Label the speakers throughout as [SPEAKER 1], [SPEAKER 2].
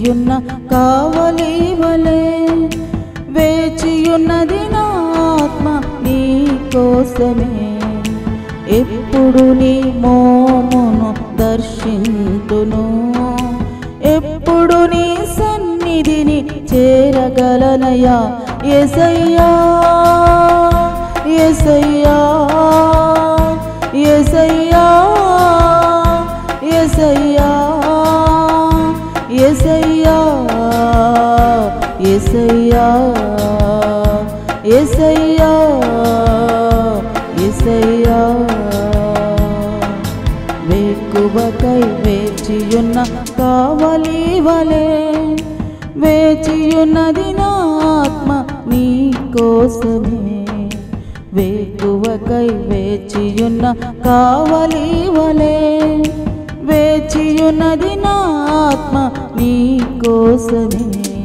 [SPEAKER 1] వేచియున్న కావలి వలే వేచియున్నది నా ఆత్మ నీ కోసమే ఎప్పుడు నీ మోమును దర్శింతును ఎప్పుడు నీ సన్నిధిని చేరగలనయా ఎసయ్యా ఎసయ్యా ఎసయ్యా ఎసయ్యా ఎసయ్యా ఎసయ్యా ఎసయ్యా ఎసయ్యా వేకువకై వేచియున్న కావలి వలే వేచియున్నది నా ఆత్మ నీ కోసమే వేకువకై వేచియున్న కావలి వలే వేచియున్నది నా ఆత్మ నీ కోసమే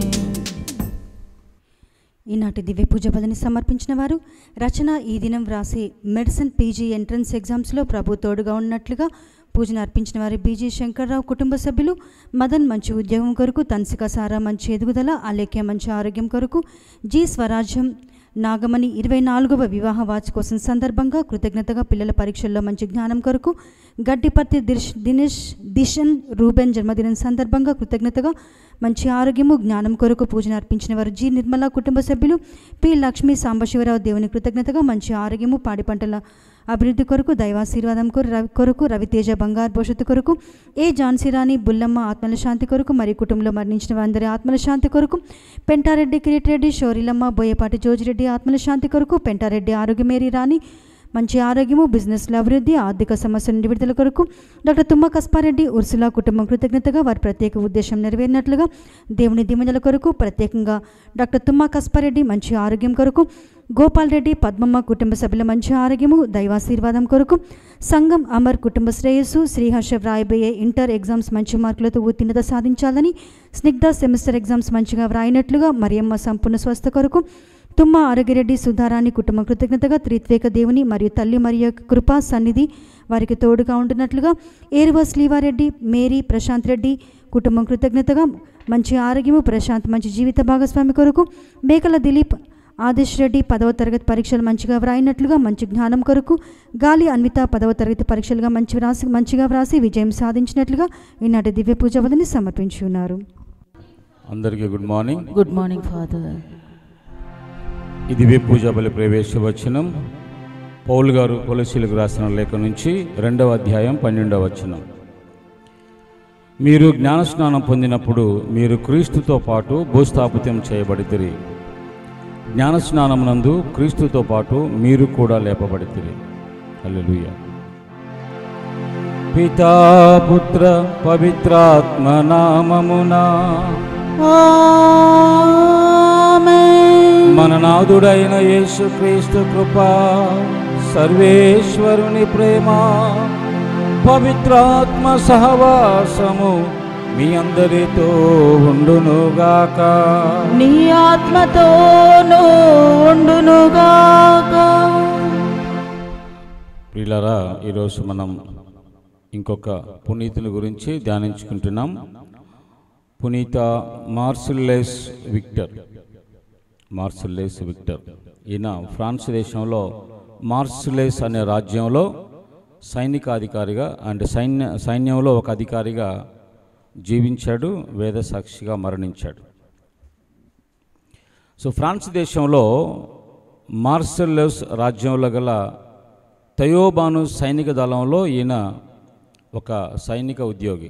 [SPEAKER 2] ఈనాటి దివ్య పూజ పదని సమర్పించిన వారు రచన ఈ దినం వ్రాసి మెడిసిన్ పీజీ ఎంట్రన్స్ ఎగ్జామ్స్లో ప్రభు తోడుగా ఉన్నట్లుగా పూజను అర్పించిన వారి బీజీ శంకర్రావు కుటుంబ సభ్యులు మదన్ మంచి ఉద్యోగం కొరకు తన్సిక సారా మంచి ఎదుగుదల అలేఖ్య మంచి ఆరోగ్యం కొరకు జి స్వరాజ్యం నాగమణి ఇరవై నాలుగవ వివాహ వార్షికోత్సవం సందర్భంగా కృతజ్ఞతగా పిల్లల పరీక్షల్లో మంచి జ్ఞానం కొరకు గడ్డిపర్తి దిష్ దినేష్ దిషన్ రూబెన్ జన్మదినం సందర్భంగా కృతజ్ఞతగా మంచి ఆరోగ్యము జ్ఞానం కొరకు పూజను అర్పించిన వారు జి నిర్మల కుటుంబ సభ్యులు పి లక్ష్మీ సాంబశివరావు దేవుని కృతజ్ఞతగా మంచి ఆరోగ్యము పాడి పంటల అభివృద్ధి కొరకు దైవాశీర్వాదం కొరకు రవి కొరకు రవితేజ బంగారు భవిష్యత్తు కొరకు ఏ ఝాన్సీరాణి బుల్లమ్మ ఆత్మల శాంతి కొరకు మరియు కుటుంబంలో మరణించిన వారందరి ఆత్మల శాంతి కొరకు పెంటారెడ్డి కిరీటిరెడ్డి షోరిలమ్మ బోయపాటి జోజిరెడ్డి ఆత్మల శాంతి కొరకు పెంటారెడ్డి ఆరోగ్యమేరి రాణి మంచి ఆరోగ్యము బిజినెస్ల అభివృద్ధి ఆర్థిక సమస్యల నుండి విడుదల కొరకు డాక్టర్ తుమ్మ కస్పారెడ్డి ఉర్సులా కుటుంబం కృతజ్ఞతగా వారి ప్రత్యేక ఉద్దేశం నెరవేరినట్లుగా దేవుని దిమజల కొరకు ప్రత్యేకంగా డాక్టర్ తుమ్మ కస్పారెడ్డి మంచి ఆరోగ్యం కొరకు గోపాల్ రెడ్డి పద్మమ్మ కుటుంబ సభ్యుల మంచి ఆరోగ్యము దైవాశీర్వాదం కొరకు సంఘం అమర్ కుటుంబ శ్రేయస్సు శ్రీహర్ష వ్రాయబోయే ఇంటర్ ఎగ్జామ్స్ మంచి మార్కులతో ఉత్తీర్ణత సాధించాలని స్నిగ్ధ సెమిస్టర్ ఎగ్జామ్స్ మంచిగా వ్రాయినట్లుగా మరియమ్మ సంపూర్ణ స్వస్థ కొరకు తుమ్మ ఆరోగ్యరెడ్డి సుధారాణి కుటుంబ కృతజ్ఞతగా త్రిత్వేక దేవుని మరియు తల్లి మరియు కృపా సన్నిధి వారికి తోడుగా ఉంటున్నట్లుగా ఏరువ శ్రీవారెడ్డి మేరీ ప్రశాంత్ రెడ్డి కుటుంబం కృతజ్ఞతగా మంచి ఆరోగ్యము ప్రశాంత్ మంచి జీవిత భాగస్వామి కొరకు మేకల దిలీప్ ఆదేశ్ రెడ్డి పదవ తరగతి పరీక్షలు మంచిగా వ్రాయినట్లుగా మంచి జ్ఞానం కొరకు గాలి అన్విత పదవ తరగతి పరీక్షలుగా మంచి వ్రాసి మంచిగా వ్రాసి విజయం సాధించినట్లుగా ఈనాటి దివ్య పూజ వదని సమర్పించి ఉన్నారు
[SPEAKER 3] అందరికీ good morning
[SPEAKER 1] good morning father
[SPEAKER 3] ఈ దివ్య పూజ బలి ప్రవేశ వచనం పౌలు గారు కొలసీలకు రాసిన లేఖ నుంచి రెండవ అధ్యాయం పన్నెండవ వచనం మీరు జ్ఞానస్నానం పొందినప్పుడు మీరు క్రీస్తుతో పాటు భూస్థాపితం చేయబడితిరి జ్ఞానస్నానమునందు క్రీస్తుతో పాటు మీరు కూడా లేపబడితిరి హల్లెలూయా పితా పుత్ర పవిత్రాత్మ నామమునా మన నాథుడైన యేసుక్రీస్తు కృప సర్వేశ్వరుని ప్రేమ పవిత్రాత్మ సహవాసము మీ అందరితో ఉండునుగాక
[SPEAKER 1] నీ ఆత్మతోనూ ఉండునుగాక
[SPEAKER 3] ప్రియులారా ఈరోజు మనం ఇంకొక పునీతుని గురించి ధ్యానించుకుంటున్నాం పునీత మార్సిల్లెస్ విక్టర్ మార్సిల్లెస్ విక్టర్ ఈయన ఫ్రాన్స్ దేశంలో మార్సిల్లెస్ అనే రాజ్యంలో సైనికాధికారిగా అండ్ సైన్య సైన్యంలో ఒక అధికారిగా జీవించాడు వేద సాక్షిగా మరణించాడు సో ఫ్రాన్స్ దేశంలో మార్సెల్లస్ రాజ్యంలో గల తయోబాను సైనిక దళంలో ఈయన ఒక సైనిక ఉద్యోగి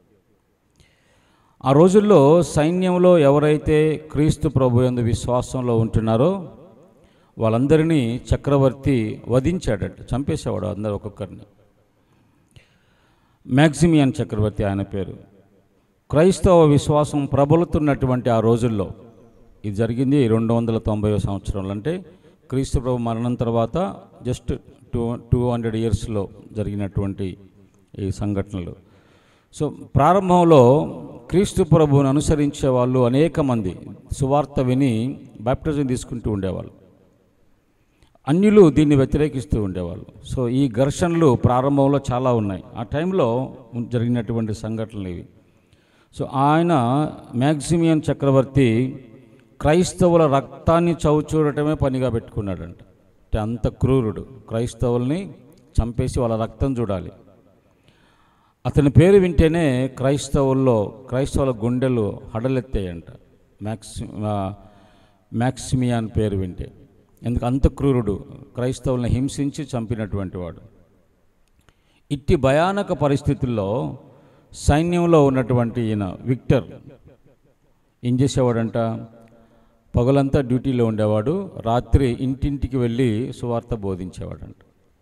[SPEAKER 3] ఆ రోజుల్లో సైన్యంలో ఎవరైతే క్రీస్తు ప్రభు యందు విశ్వాసంలో ఉంటున్నారో వాళ్ళందరినీ చక్రవర్తి వధించాడట చంపేసేవాడు అందరు ఒక్కొక్కరిని మ్యాక్సిమియన్ చక్రవర్తి ఆయన పేరు క్రైస్తవ విశ్వాసం ప్రబలుతున్నటువంటి ఆ రోజుల్లో ఇది జరిగింది రెండు వందల తొంభై సంవత్సరంలో అంటే క్రీస్తు ప్రభు మరణం తర్వాత జస్ట్ టూ టూ హండ్రెడ్ ఇయర్స్లో జరిగినటువంటి ఈ సంఘటనలు సో ప్రారంభంలో క్రీస్తు ప్రభువును అనుసరించే వాళ్ళు అనేక మంది సువార్త విని బాప్టిజం తీసుకుంటూ ఉండేవాళ్ళు అన్యులు దీన్ని వ్యతిరేకిస్తూ ఉండేవాళ్ళు సో ఈ ఘర్షణలు ప్రారంభంలో చాలా ఉన్నాయి ఆ టైంలో జరిగినటువంటి సంఘటనలు ఇవి సో ఆయన మ్యాక్సిమియన్ చక్రవర్తి క్రైస్తవుల రక్తాన్ని చవిచూడటమే పనిగా పెట్టుకున్నాడంట అంటే అంత క్రూరుడు క్రైస్తవుల్ని చంపేసి వాళ్ళ రక్తం చూడాలి అతని పేరు వింటేనే క్రైస్తవుల్లో క్రైస్తవుల గుండెలు హడలెత్తాయంట మ్యాక్సి ఆ, మ్యాక్సిమియాన్ పేరు వింటే ఎందుకు అంత క్రూరుడు క్రైస్తవులను హింసించి చంపినటువంటి వాడు ఇట్టి భయానక పరిస్థితుల్లో సైన్యంలో ఉన్నటువంటి ఈయన విక్టర్ ఏం చేసేవాడంట పగలంతా డ్యూటీలో ఉండేవాడు రాత్రి ఇంటింటికి వెళ్ళి సువార్త బోధించేవాడంట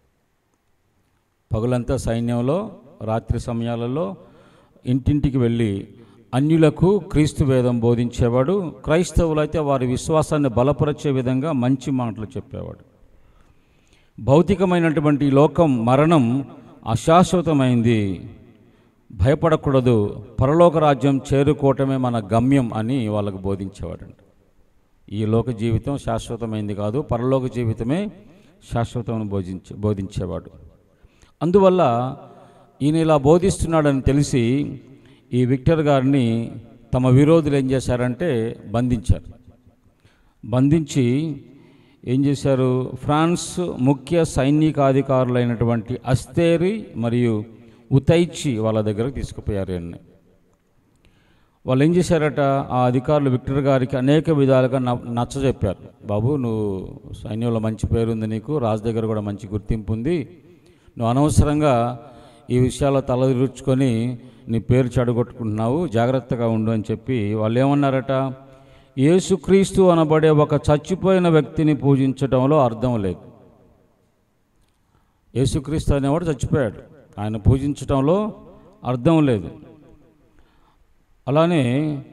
[SPEAKER 3] పగలంతా సైన్యంలో రాత్రి సమయాలలో ఇంటింటికి వెళ్ళి అన్యులకు క్రీస్తు వేదం బోధించేవాడు క్రైస్తవులైతే వారి విశ్వాసాన్ని బలపరిచే విధంగా మంచి మాటలు చెప్పేవాడు భౌతికమైనటువంటి ఈ లోకం మరణం అశాశ్వతమైంది భయపడకూడదు పరలోక రాజ్యం చేరుకోవటమే మన గమ్యం అని వాళ్ళకు బోధించేవాడంట ఈ లోక జీవితం శాశ్వతమైంది కాదు పరలోక జీవితమే శాశ్వతమని బోధించే బోధించేవాడు అందువల్ల ఈయన ఇలా బోధిస్తున్నాడని తెలిసి ఈ విక్టర్ గారిని తమ విరోధులు ఏం చేశారంటే బంధించారు బంధించి ఏం చేశారు ఫ్రాన్స్ ముఖ్య సైనికాధికారులైనటువంటి అస్తేరి మరియు ఉతైచి వాళ్ళ దగ్గరకు తీసుకుపోయారు ఈయన్ని వాళ్ళు ఏం చేశారట ఆ అధికారులు విక్టర్ గారికి అనేక విధాలుగా న- నచ్చజెప్పారు బాబు నువ్వు సైన్యంలో మంచి పేరుంది నీకు రాజు దగ్గర కూడా మంచి గుర్తింపు ఉంది నువ్వు అనవసరంగా ఈ విషయాల్లో తలదిరుచుకొని నీ పేరు చెడగొట్టుకుంటున్నావు జాగ్రత్తగా ఉండు అని చెప్పి వాళ్ళు ఏమన్నారట యేసుక్రీస్తు అనబడే ఒక చచ్చిపోయిన వ్యక్తిని పూజించడంలో అర్థం లేదు యేసుక్రీస్తు అనేవాడు చచ్చిపోయాడు ఆయన పూజించటంలో అర్థం లేదు అలానే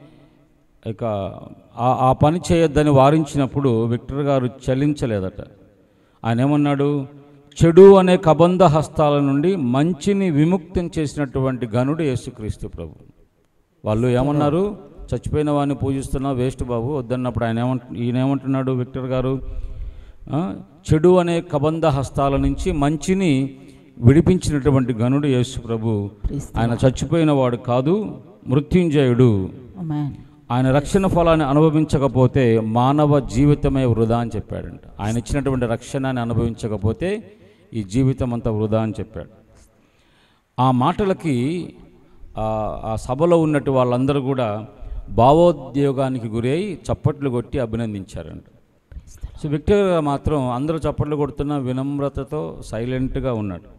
[SPEAKER 3] ఇక ఆ- ఆ పని చేయొద్దని వారించినప్పుడు విక్టర్ గారు చలించలేదట ఆయన ఏమన్నాడు చెడు అనే కబంధ హస్తాల నుండి మంచిని విముక్తం చేసినటువంటి గనుడు యేసుక్రీస్తు ప్రభు వాళ్ళు ఏమన్నారు చచ్చిపోయిన వాడిని పూజిస్తున్నా వేస్ట్ బాబు వద్దన్నప్పుడు ఆయన ఏమంటు ఈయన ఏమంటున్నాడు విక్టర్ గారు ఆ, చెడు అనే కబంధ హస్తాల నుంచి మంచిని విడిపించినటువంటి గనుడు యేసు ప్రభు ఆయన చచ్చిపోయిన వాడు కాదు మృత్యుంజయుడు
[SPEAKER 1] Amen.
[SPEAKER 3] ఆయన రక్షణ ఫలాన్ని అనుభవించకపోతే మానవ జీవితమే వృధా అని చెప్పాడంట ఆయన ఇచ్చినటువంటి రక్షణని అనుభవించకపోతే ఈ జీవితం అంతా వృధా అని చెప్పాడు ఆ మాటలకి ఆ- ఆ సభలో ఉన్నట్టు వాళ్ళందరూ కూడా భావోద్యోగానికి గురై చప్పట్లు కొట్టి అభినందించారంట సో విక్టర్ గారు మాత్రం అందరూ చప్పట్లు కొడుతున్న వినమ్రతతో సైలెంట్గా ఉన్నాడు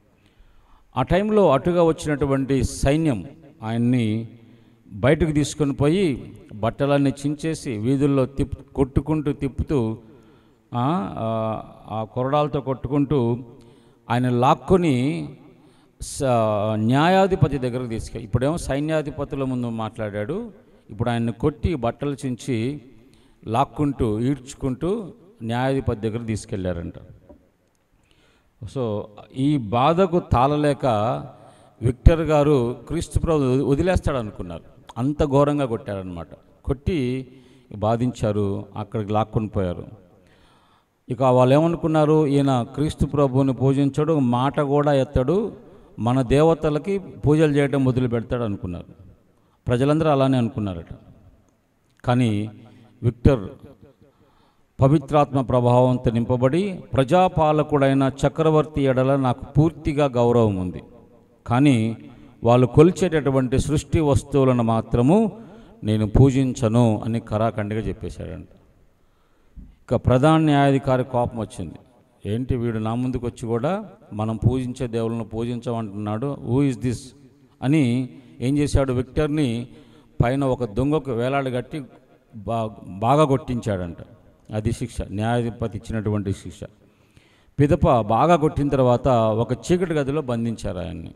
[SPEAKER 3] ఆ టైంలో అటుగా వచ్చినటువంటి సైన్యం ఆయన్ని బయటకు తీసుకొని పోయి బట్టలన్నీ చించేసి వీధుల్లో తిప్ కొట్టుకుంటూ తిప్పుతూ ఆ, ఆ, ఆ కొరడాలతో కొట్టుకుంటూ ఆయన లాక్కొని స- న్యాయాధిపతి దగ్గరకు తీసుకెళ్ళి ఇప్పుడేమో సైన్యాధిపతుల ముందు మాట్లాడాడు ఇప్పుడు ఆయన్ని కొట్టి బట్టలు చించి లాక్కుంటూ ఈడ్చుకుంటూ న్యాయాధిపతి దగ్గర తీసుకెళ్లారంట సో ఈ బాధకు తాళలేక విక్టర్ గారు క్రీస్తు ప్రభు వదిలేస్తాడు అనుకున్నారు అంత ఘోరంగా కొట్టారనమాట కొట్టి బాధించారు అక్కడికి లాక్కొని పోయారు ఇక వాళ్ళు ఏమనుకున్నారు ఈయన క్రీస్తు ప్రభువుని పూజించడు మాట కూడా ఎత్తడు మన దేవతలకి పూజలు చేయడం మొదలు పెడతాడు అనుకున్నారు ప్రజలందరూ అలానే అనుకున్నారట కానీ విక్టర్ పవిత్రాత్మ ప్రభావంతో నింపబడి ప్రజాపాలకుడైన చక్రవర్తి ఎడల నాకు పూర్తిగా గౌరవం ఉంది కానీ వాళ్ళు కొలిచేటటువంటి సృష్టి వస్తువులను మాత్రము నేను పూజించను అని కరాఖండిగా చెప్పేశాడంట ఇక ప్రధాన న్యాయాధికారి కోపం వచ్చింది ఏంటి వీడు నా ముందుకు వచ్చి కూడా మనం పూజించే దేవుళ్ళను పూజించమంటున్నాడు హూ ఇస్ దిస్ అని ఏం చేశాడు విక్టర్ని పైన ఒక దొంగకు వేలాడగట్టి బా బాగా కొట్టించాడంట అది శిక్ష న్యాయాధిపతి ఇచ్చినటువంటి శిక్ష పిదప బాగా కొట్టిన తర్వాత ఒక చీకటి గదిలో బంధించారు ఆయన్ని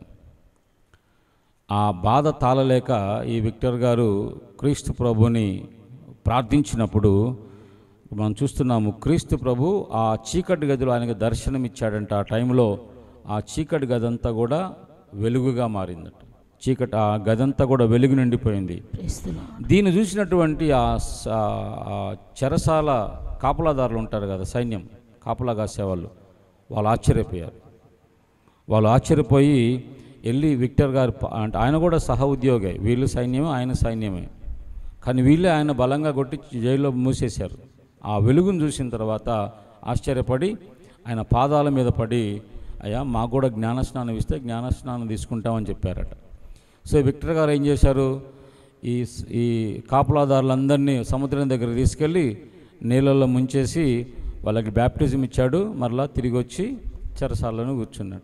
[SPEAKER 3] ఆ బాధ తాళలేక ఈ విక్టర్ గారు క్రీస్తు ప్రభుని ప్రార్థించినప్పుడు మనం చూస్తున్నాము క్రీస్తు ప్రభు ఆ చీకటి గదిలో ఆయనకు దర్శనమిచ్చాడంట ఆ టైంలో ఆ చీకటి గదంతా కూడా వెలుగుగా మారిందట చీకటి ఆ గదంతా కూడా వెలుగు నిండిపోయింది
[SPEAKER 1] Praise the Lord.
[SPEAKER 3] దీన్ని చూసినటువంటి ఆ స- ఆ చెరసాల కాపలాదారులు ఉంటారు కదా సైన్యం కాపలా కాసేవాళ్ళు వాళ్ళు ఆశ్చర్యపోయారు వాళ్ళు ఆశ్చర్యపోయి వెళ్ళి విక్టర్ గారు ప- అంటే ఆయన కూడా సహ ఉద్యోగే వీళ్ళు సైన్యమే ఆయన సైన్యమే కానీ వీళ్ళే ఆయన బలంగా కొట్టి జైల్లో మూసేశారు ఆ వెలుగును చూసిన తర్వాత ఆశ్చర్యపడి ఆయన పాదాల మీద పడి అయ్యా మాకు కూడా జ్ఞానస్నానం ఇస్తే జ్ఞానస్నానం తీసుకుంటామని చెప్పారట సో విక్టర్ గారు ఏం చేశారు ఈ స్- ఈ కాపలాదారులందరినీ సముద్రం దగ్గర తీసుకెళ్ళి నీళ్ళల్లో ముంచేసి వాళ్ళకి బ్యాప్టిజం ఇచ్చాడు మరలా తిరిగి వచ్చి చెరసాలను కూర్చున్నాడు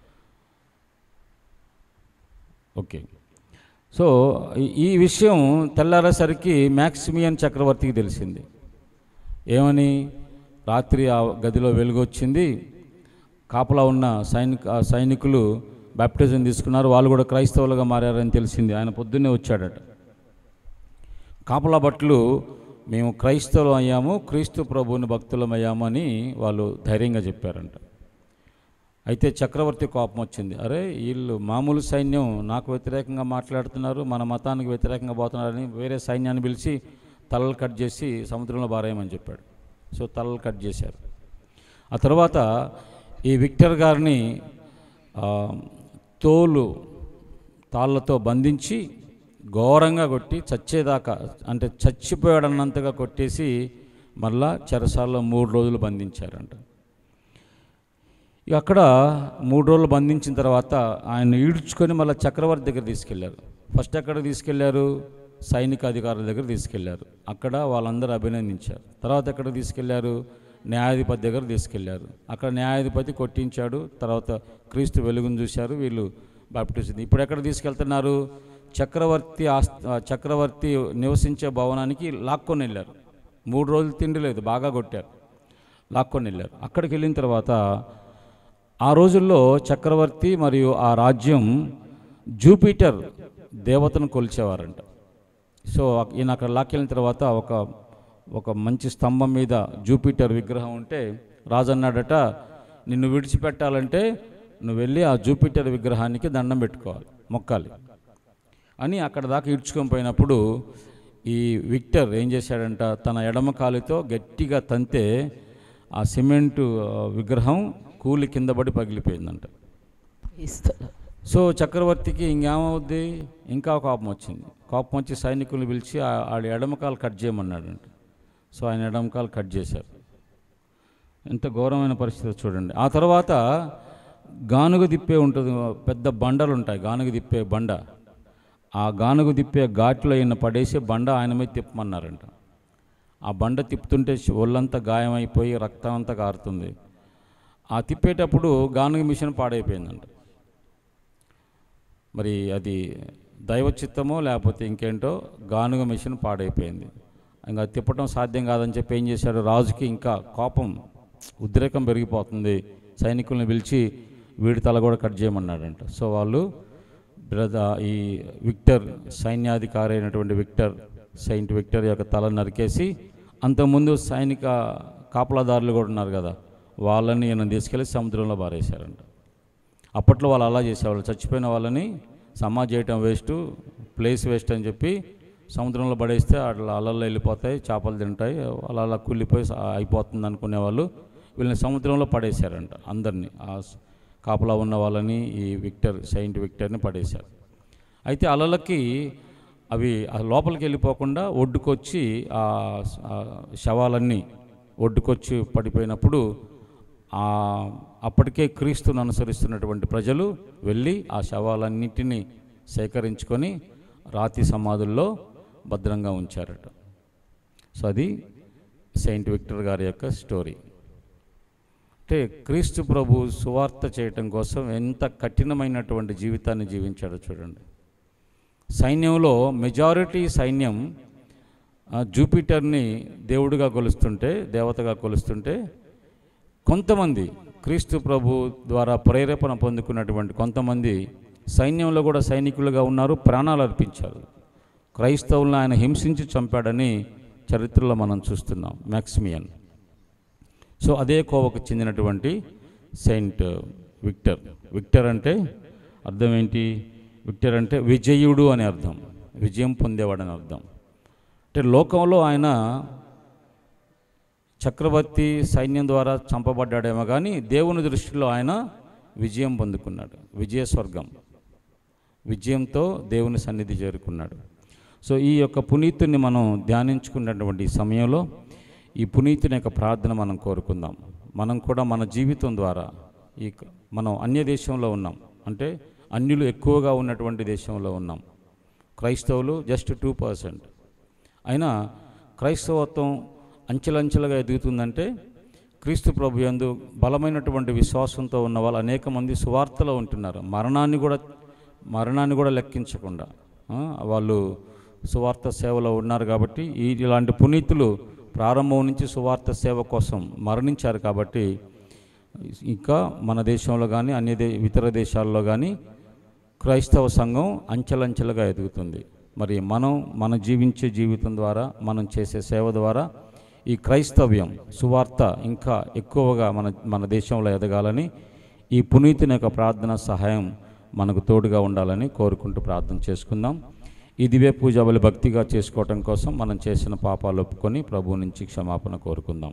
[SPEAKER 3] ఓకే సో ఈ- ఈ విషయం తెల్లారేసరికి మ్యాక్సిమియన్ చక్రవర్తికి తెలిసింది ఏమని రాత్రి ఆ గదిలో వెలుగు వచ్చింది కాపలా ఉన్న సైనిక ఆ సైనికులు బ్యాప్టిజం తీసుకున్నారు వాళ్ళు కూడా క్రైస్తవులుగా మారారని తెలిసింది ఆయన పొద్దున్నే వచ్చాడట కాపలా భట్లు మేము క్రైస్తవులు అయ్యాము క్రీస్తు ప్రభువుని భక్తులం అయ్యాము అని వాళ్ళు ధైర్యంగా చెప్పారంట అయితే చక్రవర్తి కోపం వచ్చింది అరే వీళ్ళు మామూలు సైన్యం నాకు వ్యతిరేకంగా మాట్లాడుతున్నారు మన మతానికి వ్యతిరేకంగా పోతున్నారని వేరే సైన్యాన్ని పిలిచి తలలు కట్ చేసి సముద్రంలో బారేయమని చెప్పాడు సో తలలు కట్ చేశారు ఆ తర్వాత ఈ విక్టర్ గారిని ఆ, తోలు తాళ్ళతో బంధించి ఘోరంగా కొట్టి చచ్చేదాకా అంటే చచ్చిపోయాడన్నంతగా కొట్టేసి మళ్ళా చెరసాల్లో మూడు రోజులు బంధించారంట ఇక అక్కడ మూడు రోజులు బంధించిన తర్వాత ఆయన ఈడ్చుకొని మళ్ళీ చక్రవర్తి దగ్గర తీసుకెళ్లారు ఫస్ట్ ఎక్కడ తీసుకెళ్లారు సైనిక అధికారుల దగ్గర తీసుకెళ్లారు అక్కడ వాళ్ళందరూ అభినందించారు తర్వాత ఎక్కడ తీసుకెళ్లారు న్యాయాధిపతి దగ్గర తీసుకెళ్లారు అక్కడ న్యాయాధిపతి కొట్టించాడు తర్వాత క్రీస్తు వెలుగును చూశారు వీళ్ళు బాప్టిస్ట్ ఇప్పుడు ఎక్కడ తీసుకెళ్తున్నారు చక్రవర్తి ఆస్ చక్రవర్తి నివసించే భవనానికి లాక్కొని వెళ్ళారు మూడు రోజులు తిండి లేదు బాగా కొట్టారు లాక్కొని వెళ్ళారు అక్కడికి వెళ్ళిన తర్వాత ఆ రోజుల్లో చక్రవర్తి మరియు ఆ రాజ్యం జూపిటర్ దేవతను కొలిచేవారంట సో ఈయన అక్కడ లాక్కెళ్ళిన తర్వాత ఒక ఒక మంచి స్తంభం మీద జూపిటర్ విగ్రహం ఉంటే రాజు అన్నాడట నిన్ను విడిచిపెట్టాలంటే నువ్వు వెళ్ళి ఆ జూపిటర్ విగ్రహానికి దండం పెట్టుకోవాలి మొక్కాలి అని అక్కడ దాకా ఈడ్చుకొని పోయినప్పుడు ఈ విక్టర్ ఏం చేశాడంట తన ఎడమ కాలుతో గట్టిగా తంతే ఆ సిమెంటు ఆ, విగ్రహం కూలి కింద పడి పగిలిపోయిందంట సో చక్రవర్తికి ఇంకేమవుద్ది ఇంకా కోపం వచ్చింది కోపం వచ్చి సైనికులను పిలిచి ఆ- ఆడి ఎడమకాలు కట్ చేయమన్నాడంట సో ఆయన ఎడమకాలు కట్ చేశారు ఎంత ఘోరమైన పరిస్థితి చూడండి ఆ తర్వాత గానుగ దిప్పే ఉంటుంది పెద్ద బండలు ఉంటాయి గానుగ దిప్పే బండ ఆ గానుగ దిప్పే ఘాట్లో ఈయన పడేసి బండ ఆయన మీద తిప్పమన్నారంట ఆ బండ తిప్పుతుంటే ఒళ్ళంతా గాయమైపోయి రక్తం అంతా కారుతుంది ఆ తిప్పేటప్పుడు గానుగ మిషన్ పాడైపోయిందంట మరి అది దైవ చిత్తమో లేకపోతే ఇంకేంటో గానుగ మిషన్ పాడైపోయింది ఇంకా తిప్పటం సాధ్యం కాదని చెప్పి ఏం చేశాడు రాజుకి ఇంకా కోపం ఉద్రేకం పెరిగిపోతుంది సైనికుల్ని పిలిచి వీడి తల కూడా కట్ చేయమన్నాడంట సో వాళ్ళు బ్రద- ఈ విక్టర్ సైన్యాధికారి అయినటువంటి విక్టర్ సెయింట్ విక్టర్ యొక్క తల నరికేసి అంతకుముందు సైనిక కాపలాదారులు కూడా ఉన్నారు కదా వాళ్ళని ఈయన తీసుకెళ్ళి సముద్రంలో బారేశారంట అప్పట్లో వాళ్ళు అలా చేసేవాళ్ళు చచ్చిపోయిన వాళ్ళని సమాజ్ చేయటం వేస్ట్ ప్లేస్ వేస్ట్ అని చెప్పి సముద్రంలో పడేస్తే అట్లా అలల్లో వెళ్ళిపోతాయి చేపలు తింటాయి అలా అలా కుళ్ళిపోయి స- అయిపోతుంది అనుకునేవాళ్ళు వీళ్ళని సముద్రంలో పడేశారంట అందరినీ ఆ స్- కాపలా ఉన్న వాళ్ళని ఈ విక్టర్ సెయింట్ విక్టర్ని పడేశారు అయితే అలలకి అవి ఆ లోపలికి వెళ్ళిపోకుండా ఒడ్డుకొచ్చి ఆ స- ఆ శవాలన్నీ ఒడ్డుకొచ్చి పడిపోయినప్పుడు ఆ అప్పటికే క్రీస్తును అనుసరిస్తున్నటువంటి ప్రజలు వెళ్ళి ఆ శవాలన్నింటినీ సేకరించుకొని రాతి సమాధుల్లో భద్రంగా ఉంచారట సో అది సెయింట్ విక్టర్ గారి యొక్క స్టోరీ అంటే క్రీస్తు ప్రభు సువార్త చేయటం కోసం ఎంత కఠినమైనటువంటి జీవితాన్ని జీవించాడో చూడండి సైన్యంలో మెజారిటీ సైన్యం ఆ, జూపిటర్ని దేవుడిగా కొలుస్తుంటే దేవతగా కొలుస్తుంటే కొంతమంది క్రీస్తు ప్రభు ద్వారా ప్రేరేపణ పొందుకున్నటువంటి కొంతమంది సైన్యంలో కూడా సైనికులుగా ఉన్నారు ప్రాణాలు అర్పించారు క్రైస్తవులను ఆయన హింసించి చంపాడని చరిత్రలో మనం చూస్తున్నాం మ్యాక్సిమియన్ సో అదే కోవకు చెందినటువంటి సెయింట్ విక్టర్ విక్టర్ అంటే అర్థం ఏంటి విక్టర్ అంటే విజయుడు అని అర్థం విజయం పొందేవాడని అర్థం అంటే లోకంలో ఆయన చక్రవర్తి సైన్యం ద్వారా చంపబడ్డాడేమో కానీ దేవుని దృష్టిలో ఆయన విజయం పొందుకున్నాడు విజయ స్వర్గం విజయంతో దేవుని సన్నిధి చేరుకున్నాడు సో ఈ యొక్క పునీతుని మనం ధ్యానించుకున్నటువంటి ఈ సమయంలో ఈ పునీతుని యొక్క ప్రార్థన మనం కోరుకుందాం మనం కూడా మన జీవితం ద్వారా ఈ క- మనం అన్య దేశంలో ఉన్నాం అంటే అన్యులు ఎక్కువగా ఉన్నటువంటి దేశంలో ఉన్నాం క్రైస్తవులు జస్ట్ టూ పర్సెంట్ అయినా క్రైస్తవత్వం అంచెలంచెలుగా ఎదుగుతుందంటే క్రీస్తు ప్రభు యందు బలమైనటువంటి విశ్వాసంతో ఉన్న వాళ్ళు అనేక మంది సువార్తలో ఉంటున్నారు మరణాన్ని కూడా మరణాన్ని కూడా లెక్కించకుండా ఆ, వాళ్ళు సువార్త సేవలో ఉన్నారు కాబట్టి ఈ ఇలాంటి పునీతులు ప్రారంభం నుంచి సువార్త సేవ కోసం మరణించారు కాబట్టి ఇంకా మన దేశంలో కానీ అన్య దే ఇతర దేశాల్లో కానీ క్రైస్తవ సంఘం అంచెలంచెలుగా ఎదుగుతుంది మరి మనం మన జీవించే జీవితం ద్వారా మనం చేసే సేవ ద్వారా ఈ క్రైస్తవ్యం సువార్త ఇంకా ఎక్కువగా మన మన దేశంలో ఎదగాలని ఈ పునీతుని యొక్క ప్రార్థన సహాయం మనకు తోడుగా ఉండాలని కోరుకుంటూ ప్రార్థన చేసుకుందాం ఈ దివ్య పూజ బలి భక్తిగా చేసుకోవటం కోసం మనం చేసిన పాపాలు ఒప్పుకొని ప్రభువు నుంచి క్షమాపణ కోరుకుందాం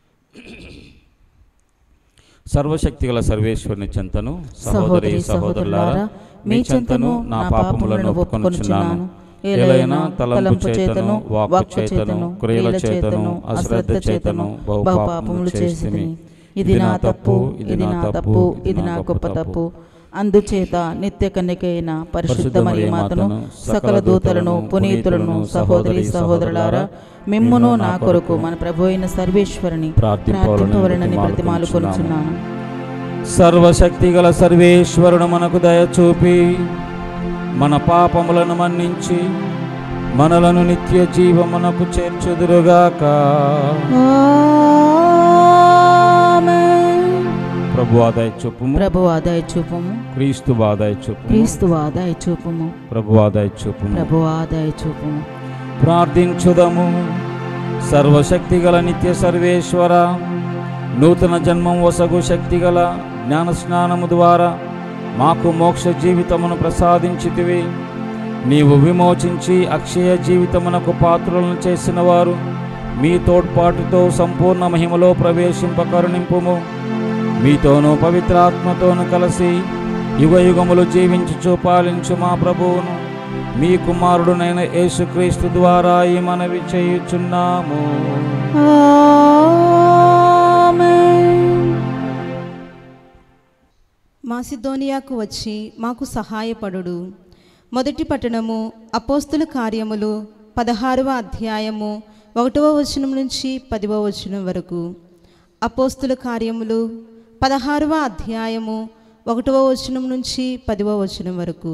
[SPEAKER 3] సర్వశక్తిగల సర్వేశ్వరుని చెంతను సహోదరి సహోదరులారా మీ చెంతను నా పాపములను ఒప్పుకొనుచున్నాను ఏలైనా తలంపు చేతను వాక్కు చేతను క్రియల చేతను అశ్రద్ధ చేతను బహు పాపములు చేసిని
[SPEAKER 1] ఇది నా తప్పు ఇది నా తప్పు ఇది నా గొప్ప తప్పు అందుచేత నిత్య కన్యకైన పరిశుద్ధ మరియమాతను సకల దూతలను పునీతులను సహోదరి సహోదరులారా మిమ్మును నా కొరకు మన ప్రభు అయిన సర్వేశ్వరుని ప్రార్థింపవలనని ప్రతిమాలు కొనుచున్నాను
[SPEAKER 3] సర్వశక్తిగల సర్వేశ్వరుడు మనకు దయ చూపి మన పాపములను మన్నించి మనలను నిత్య జీవమునకు చేర్చుదురుగాక ప్రభు ఆదాయ చూపుము
[SPEAKER 1] ప్రభు ఆదాయ చూపము
[SPEAKER 3] క్రీస్తు ఆదాయ చూపుము
[SPEAKER 1] క్రీస్తు ఆదాయ చూపము
[SPEAKER 3] ప్రభు ఆదాయ చూపుము
[SPEAKER 1] ప్రభు ఆదాయ చూపము
[SPEAKER 3] ప్రార్థించుదము సర్వశక్తిగల నిత్య సర్వేశ్వర నూతన జన్మం వసగు శక్తిగల జ్ఞాన స్నానము ద్వారా మాకు మోక్ష జీవితమును ప్రసాదించితివి నీవు విమోచించి అక్షయ జీవితమునకు పాత్రలను చేసిన వారు మీ తోడ్పాటుతో సంపూర్ణ మహిమలో ప్రవేశింప కరుణింపుము మీతోనూ పవిత్రాత్మతోనూ కలిసి యుగ యుగములు జీవించుచు పాలించు మా ప్రభువును మీ కుమారుడునైన యేసుక్రీస్తు ద్వారా ఈ మనవి చేయుచున్నాము
[SPEAKER 2] మాసిదోనియాకు వచ్చి మాకు సహాయపడుడు మొదటి పట్టణము అపోస్తుల కార్యములు పదహారవ అధ్యాయము ఒకటవ వచనం నుంచి పదవ వచనం వరకు అపోస్తుల కార్యములు పదహారవ అధ్యాయము ఒకటవ వచనం నుంచి పదవ వచనం వరకు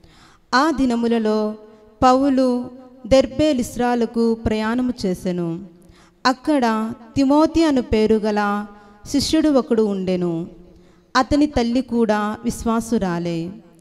[SPEAKER 2] ఆ దినములలో పౌలు దెర్బే లిస్రాలకు ప్రయాణము చేసెను అక్కడ తిమోతి అను పేరు గల శిష్యుడు ఒకడు ఉండెను అతని తల్లి కూడా విశ్వాసురాలే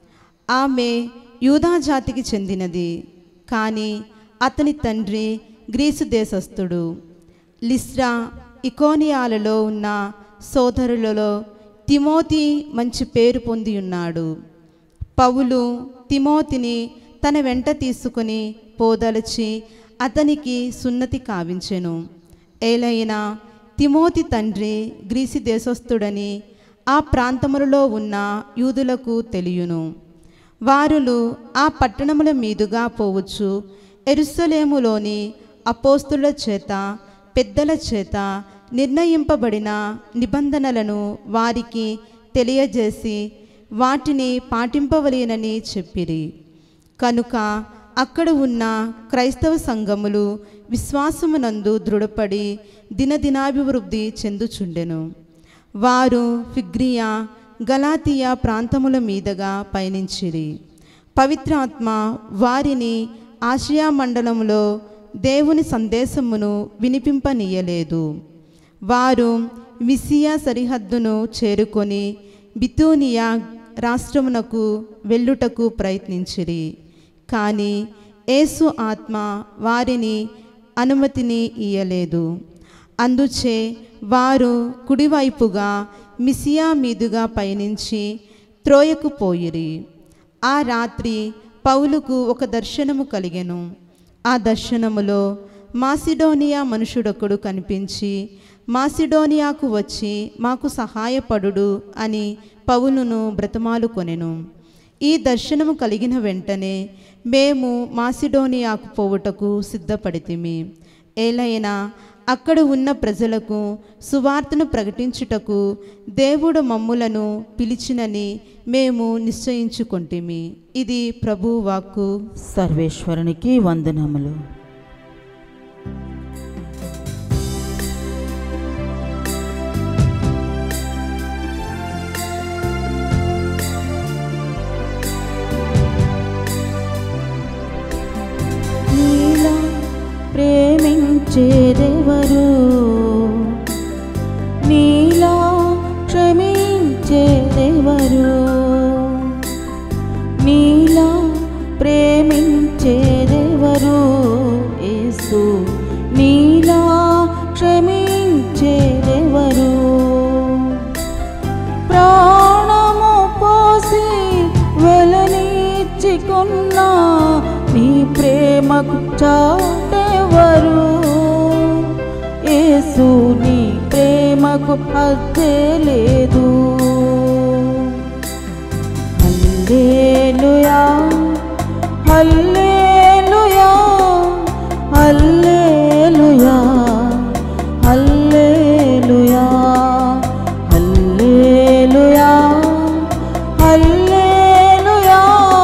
[SPEAKER 2] ఆమె యూదా జాతికి చెందినది కానీ అతని తండ్రి గ్రీసు దేశస్థుడు లిస్రా ఇకోనియాలలో ఉన్న సోదరులలో తిమోతి మంచి పేరు పొంది ఉన్నాడు పౌలు తిమోతిని తన వెంట తీసుకుని పోదలచి అతనికి సున్నతి కావించెను ఏలైనా తిమోతి తండ్రి గ్రీసి దేశస్థుడని ఆ ప్రాంతములలో ఉన్న యూదులకు తెలియను వారులు ఆ పట్టణముల మీదుగా పోవచ్చు ఎరుసలేములోని అపోస్తుల చేత పెద్దల చేత నిర్ణయింపబడిన నిబంధనలను వారికి తెలియజేసి వాటిని పాటింపవలేనని చెప్పిరి కనుక అక్కడ ఉన్న క్రైస్తవ సంఘములు విశ్వాసమునందు దృఢపడి దినదినాభివృద్ధి చెందుచుండెను వారు ఫిగ్రియా గలాతియా ప్రాంతముల మీదుగా పయనించిరి పవిత్రాత్మ వారిని ఆసియా మండలములో దేవుని సందేశమును వినిపింపనీయలేదు వారు మిసియా సరిహద్దును చేరుకొని బితూనియా రాష్ట్రమునకు వెళ్ళుటకు ప్రయత్నించిరి కానీ యేసు ఆత్మ వారిని అనుమతిని ఇయ్యలేదు అందుచే వారు కుడివైపుగా మిసియా మీదుగా పయనించి త్రోయకు పోయిరి ఆ రాత్రి పౌలుకు ఒక దర్శనము కలిగెను ఆ దర్శనములో మాసిడోనియా మనుషుడొకడు కనిపించి మాసిడోనియాకు వచ్చి మాకు సహాయపడుడు అని పౌలును బ్రతమాలు కొనెను
[SPEAKER 4] ఈ దర్శనము కలిగిన వెంటనే మేము మాసిడోనియాకు పోవుటకు సిద్ధపడితిమి ఏలైనా అక్కడ ఉన్న ప్రజలకు సువార్తను ప్రకటించుటకు దేవుడు మమ్ములను పిలిచినని మేము నిశ్చయించుకొంటిమి ఇది ప్రభు వాక్కు
[SPEAKER 1] సర్వేశ్వరునికి వందనములు నీలా ప్రేమించేదెవరు నీలా క్షమించేదెవరు నీలా ప్రేమించేదెవరు యేసు నీలా క్షమించేదెవరు ప్రాణము పోసి వెలనీర్చుకున్న నీ ప్రేమకు చాటెవరు యేసు నీ ప్రేమకు అద్దే లేదు హల్లెలూయా హల్లెలూయా హల్లెలూయా హల్లెలూయా హల్లెలూయా హల్లెలూయా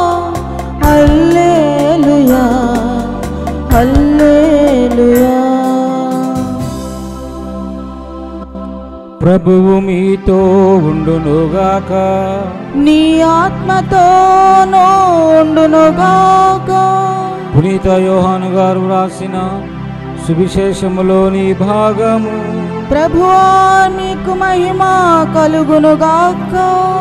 [SPEAKER 1] హల్లెలూయా హల్లెలూయా
[SPEAKER 3] ప్రభువు మీతో ఉండునుగాక
[SPEAKER 1] నీ ఆత్మతో ఉండునుగాక
[SPEAKER 3] పునీత యోహాను గారు వ్రాసిన సువిశేషములోని భాగము
[SPEAKER 1] ప్రభువా నీకు మహిమ కలుగునుగాక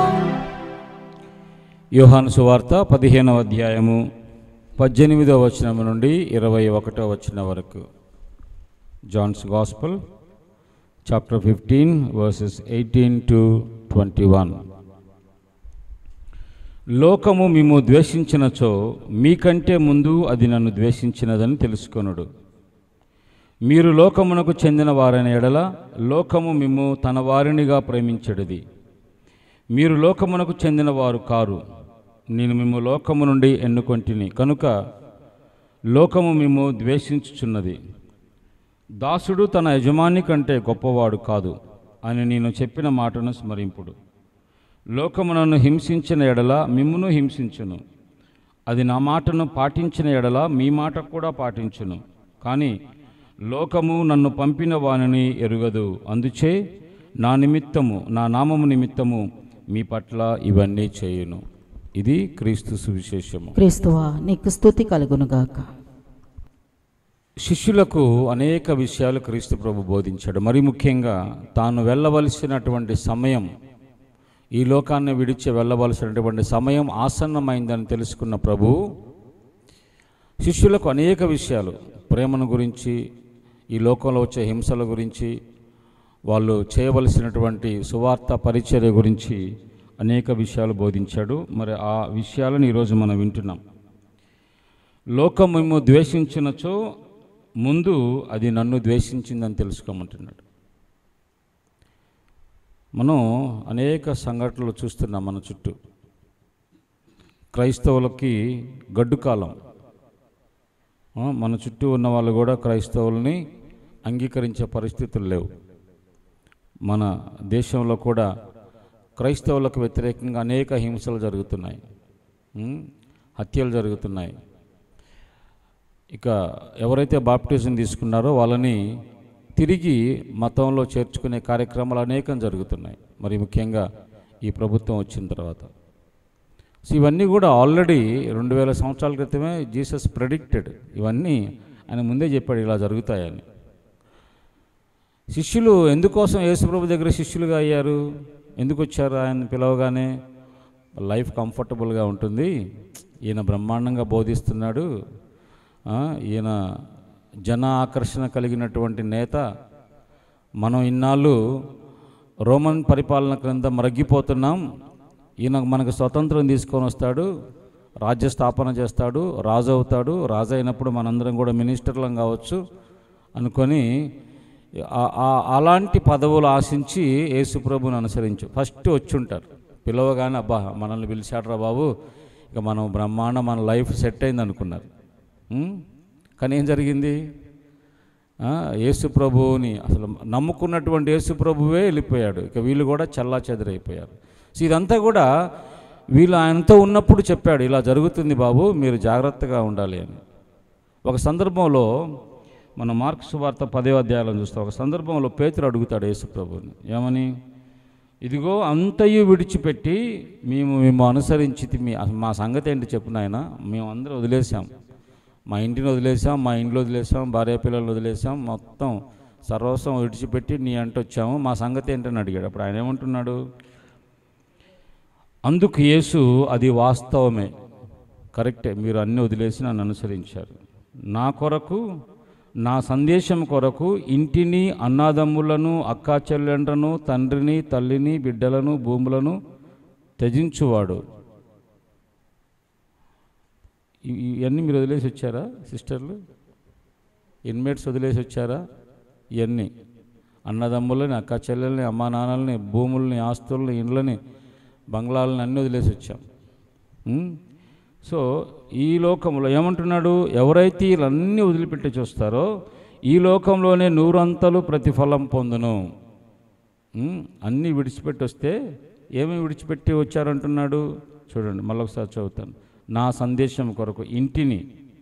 [SPEAKER 3] యోహాను సువార్త పదిహేనవ అధ్యాయము పద్దెనిమిదవ వచనం నుండి ఇరవై ఒకటో వచనం వరకు John's gospel chapter fifteen verses eighteen to twenty one లోకము మిమ్ము ద్వేషించినచో మీకంటే ముందు అది నన్ను ద్వేషించినదని తెలుసుకొనుడు మీరు లోకమునకు చెందిన వారైన ఎడల లోకము మిమ్ము తన వారినిగా ప్రేమించడిది మీరు లోకమునకు చెందిన వారు కారు నేను మిమ్ము లోకము నుండి ఎన్నుకొంటిని కనుక లోకము మిమ్ము ద్వేషించుచున్నది దాసుడు తన యజమాని కంటే గొప్పవాడు కాదు అని నేను చెప్పిన మాటను స్మరింపుడు లోకము నన్ను హింసించిన ఎడల మిమ్మును హింసించును అది నా మాటను పాటించిన ఎడల మీ మాట కూడా పాటించును కానీ లోకము నన్ను పంపిన వానిని ఎరుగదు అందుచే నా నిమిత్తము నా నామము నిమిత్తము మీ పట్ల ఇవన్నీ చేయును ఇది క్రీస్తు సువిశేషము
[SPEAKER 1] క్రీస్తువా నీకు స్తుతి కలుగునుగాక
[SPEAKER 3] శిష్యులకు అనేక విషయాలు క్రీస్తు ప్రభు బోధించాడు మరి ముఖ్యంగా తాను వెళ్ళవలసినటువంటి సమయం ఈ లోకాన్ని విడిచి వెళ్ళవలసినటువంటి సమయం ఆసన్నమైందని తెలుసుకున్న ప్రభు శిష్యులకు అనేక విషయాలు ప్రేమను గురించి ఈ లోకంలో వచ్చే హింసల గురించి వాళ్ళు చేయవలసినటువంటి సువార్త పరిచర్య గురించి అనేక విషయాలు బోధించాడు మరి ఆ విషయాలను ఈరోజు మనం వింటున్నాం లోకం మేము ద్వేషించినచో ముందు అది నన్ను ద్వేషించిందని తెలుసుకోమంటున్నాడు మనం అనేక సంఘటనలు చూస్తున్నాం మన చుట్టూ క్రైస్తవులకి గడ్డు కాలం ఆ, మన చుట్టూ ఉన్న వాళ్ళు కూడా క్రైస్తవుల్ని అంగీకరించే పరిస్థితులు లేవు మన దేశంలో కూడా క్రైస్తవులకు వ్యతిరేకంగా అనేక హింసలు జరుగుతున్నాయి ఉం? హత్యలు జరుగుతున్నాయి ఇక ఎవరైతే బాప్టిజం తీసుకున్నారో వాళ్ళని తిరిగి మతంలో చేర్చుకునే కార్యక్రమాలు అనేకం జరుగుతున్నాయి మరి ముఖ్యంగా ఈ ప్రభుత్వం వచ్చిన తర్వాత సో ఇవన్నీ కూడా ఆల్రెడీ రెండు వేల సంవత్సరాల క్రితమే జీసస్ ప్రెడిక్టెడ్ ఇవన్నీ ఆయన ముందే చెప్పాడు ఇలా జరుగుతాయని శిష్యులు ఎందుకోసం యేసుప్రభు దగ్గర శిష్యులుగా అయ్యారు ఎందుకు వచ్చారు ఆయన పిలవగానే లైఫ్ కంఫర్టబుల్గా ఉంటుంది ఈయన బ్రహ్మాండంగా బోధిస్తున్నాడు ఆ, ఈయన జన ఆకర్షణ కలిగినటువంటి నేత మనం ఇన్నాళ్ళు రోమన్ పరిపాలన క్రింద మరగ్గిపోతున్నాం ఈయన మనకు స్వతంత్రం తీసుకొని వస్తాడు రాజ్య స్థాపన చేస్తాడు రాజు అవుతాడు రాజు అయినప్పుడు మనందరం కూడా మినిస్టర్లం కావచ్చు అనుకొని ఆ- ఆ- అలాంటి పదవులు ఆశించి యేసుప్రభుని అనుసరించు ఫస్ట్ వచ్చి ఉంటారు పిలవగానే అబ్బా మనల్ని పిలిచాడురా బాబు ఇక మనం బ్రహ్మాండం మన లైఫ్ సెట్ అయింది అనుకున్నారు ఉమ్? కానీ ఏం జరిగింది ఆ, యేసు ప్రభువుని అసలు నమ్ముకున్నటువంటి యేసు ప్రభువే వెళ్ళిపోయాడు ఇక వీళ్ళు కూడా చల్లా చెదరైపోయారు సో ఇదంతా కూడా వీళ్ళు ఆయనతో ఉన్నప్పుడు చెప్పాడు ఇలా జరుగుతుంది బాబు మీరు జాగ్రత్తగా ఉండాలి అని ఒక సందర్భంలో మన మార్క్స్ వార్త పదే అధ్యాయాలను చూస్తాం ఒక సందర్భంలో పేతురు అడుగుతాడు యేసు ప్రభువుని ఏమని ఇదిగో అంతయు విడిచిపెట్టి మేము మేము అనుసరించి మీ మా సంగతి ఏంటి చెప్పు నాయన మేము అందరం వదిలేసాం మా ఇంటిని వదిలేసాం మా ఇంట్లో వదిలేసాం భార్య పిల్లల్ని వదిలేసాం మొత్తం సర్వస్వం విడిచిపెట్టి నీ అంట వచ్చాము మా సంగతి ఏంటని అడిగాడు అప్పుడు ఆయన ఏమంటున్నాడు అందుకు యేసు అది వాస్తవమే కరెక్టే మీరు అన్నీ వదిలేసి నన్ను అనుసరించారు నా కొరకు నా సందేశం కొరకు ఇంటిని అన్నాదమ్ములను అక్కా చెల్లెండ్రను తండ్రిని తల్లిని బిడ్డలను భూములను త్యజించువాడు ఇ- ఇవన్నీ మీరు వదిలేసి వచ్చారా సిస్టర్లు ఇన్మేట్స్ వదిలేసి వచ్చారా ఇవన్నీ అన్నదమ్ములని అక్క చెల్లెల్ని అమ్మా నాన్నల్ని భూముల్ని ఆస్తుల్ని ఇండ్లని బంగ్లాలని అన్నీ వదిలేసి వచ్చాం ఉం? సో ఈ లోకంలో ఏమంటున్నాడు ఎవరైతే వీళ్ళన్నీ వదిలిపెట్టి చూస్తారో ఈ లోకంలోనే నూరంతలు ప్రతిఫలం పొందును ఉం? అన్నీ విడిచిపెట్టి వస్తే ఏమి విడిచిపెట్టి వచ్చారంటున్నాడు చూడండి మళ్ళొకసారి చదువుతాను నా సందేశం కొరకు ఇంటిని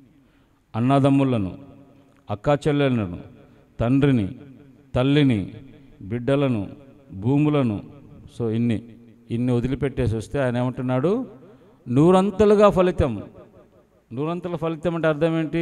[SPEAKER 3] అన్నదమ్ములను అక్కా చెల్లెలను తండ్రిని తల్లిని బిడ్డలను భూములను సో ఇన్ని ఇన్ని వదిలిపెట్టేసి వస్తే ఆయన ఏమంటున్నాడు నూరంతలుగా ఫలితం నూరంతల ఫలితం అంటే అర్థం ఏంటి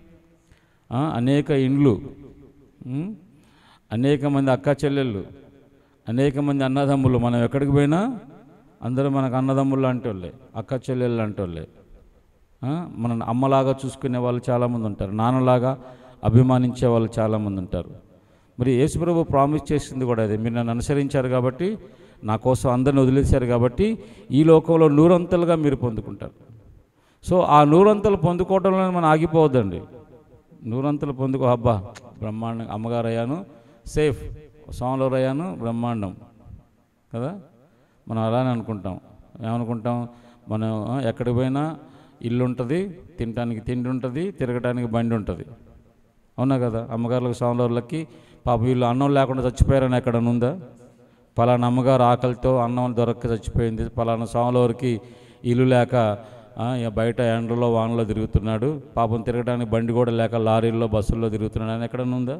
[SPEAKER 3] ఆ, అనేక ఇండ్లు ఉం? అనేక మంది అక్క చెల్లెళ్ళు అనేక మంది అన్నదమ్ములు మనం ఎక్కడికి పోయినా అందరూ మనకు అన్నదమ్ములు లాంటి వాళ్ళే అక్క చెల్లెళ్ళు లాంటి వాళ్ళే ఆ, మన అమ్మలాగా చూసుకునే వాళ్ళు చాలామంది ఉంటారు నాన్నలాగా అభిమానించే వాళ్ళు చాలామంది ఉంటారు మరి యేసుప్రభు ప్రామిస్ చేసింది కూడా అదే మీరు నన్ను అనుసరించారు కాబట్టి నా కోసం అందరిని వదిలేశారు కాబట్టి ఈ లోకంలో నూరంతలుగా మీరు పొందుకుంటారు సో ఆ నూరంతలు పొందుకోవడంలో మనం ఆగిపోవద్దండి నూరంతలు పొందుకో అబ్బా బ్రహ్మాండం అమ్మగారు అయ్యాను సేఫ్ స్వామిలో అయ్యాను బ్రహ్మాండం కదా మనం అలానే అనుకుంటాం ఏమనుకుంటాం మనం ఆ, ఎక్కడికి పోయినా ఇల్లు ఉంటుంది తినడానికి తిండి ఉంటుంది తిరగడానికి బండి ఉంటుంది అవునా కదా అమ్మగారులకు స్వామివారులకి పాప వీళ్ళు అన్నం లేకుండా చచ్చిపోయారని ఎక్కడ ఉందా పలానా అమ్మగారు ఆకలితో అన్నం దొరక్క చచ్చిపోయింది పలానా స్వామివారికి ఇల్లు లేక ఆ, ఇక బయట ఎండలో వానలో తిరుగుతున్నాడు పాపం తిరగడానికి బండి కూడా లేక లారీల్లో బస్సుల్లో తిరుగుతున్నాడు అని ఎక్కడ ఉందా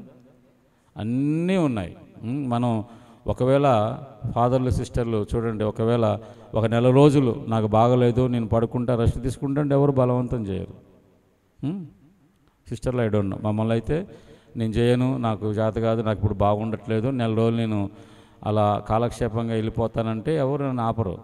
[SPEAKER 3] అన్నీ ఉన్నాయి ఉం, మనం ఒకవేళ ఫాదర్లు సిస్టర్లు చూడండి ఒకవేళ ఒక నెల రోజులు నాకు బాగలేదు నేను పడుకుంటా రెస్ట్ తీసుకుంటా అంటే ఎవరు బలవంతం చేయరు ఉం? సిస్టర్లు ఐ డోంట్ నో మమ్మల్ని అయితే నేను చేయను నాకు జాత కాదు నాకు ఇప్పుడు బాగుండట్లేదు నెల రోజులు నేను అలా కాలక్షేపంగా వెళ్ళిపోతానంటే ఎవరు నన్ను ఆపరు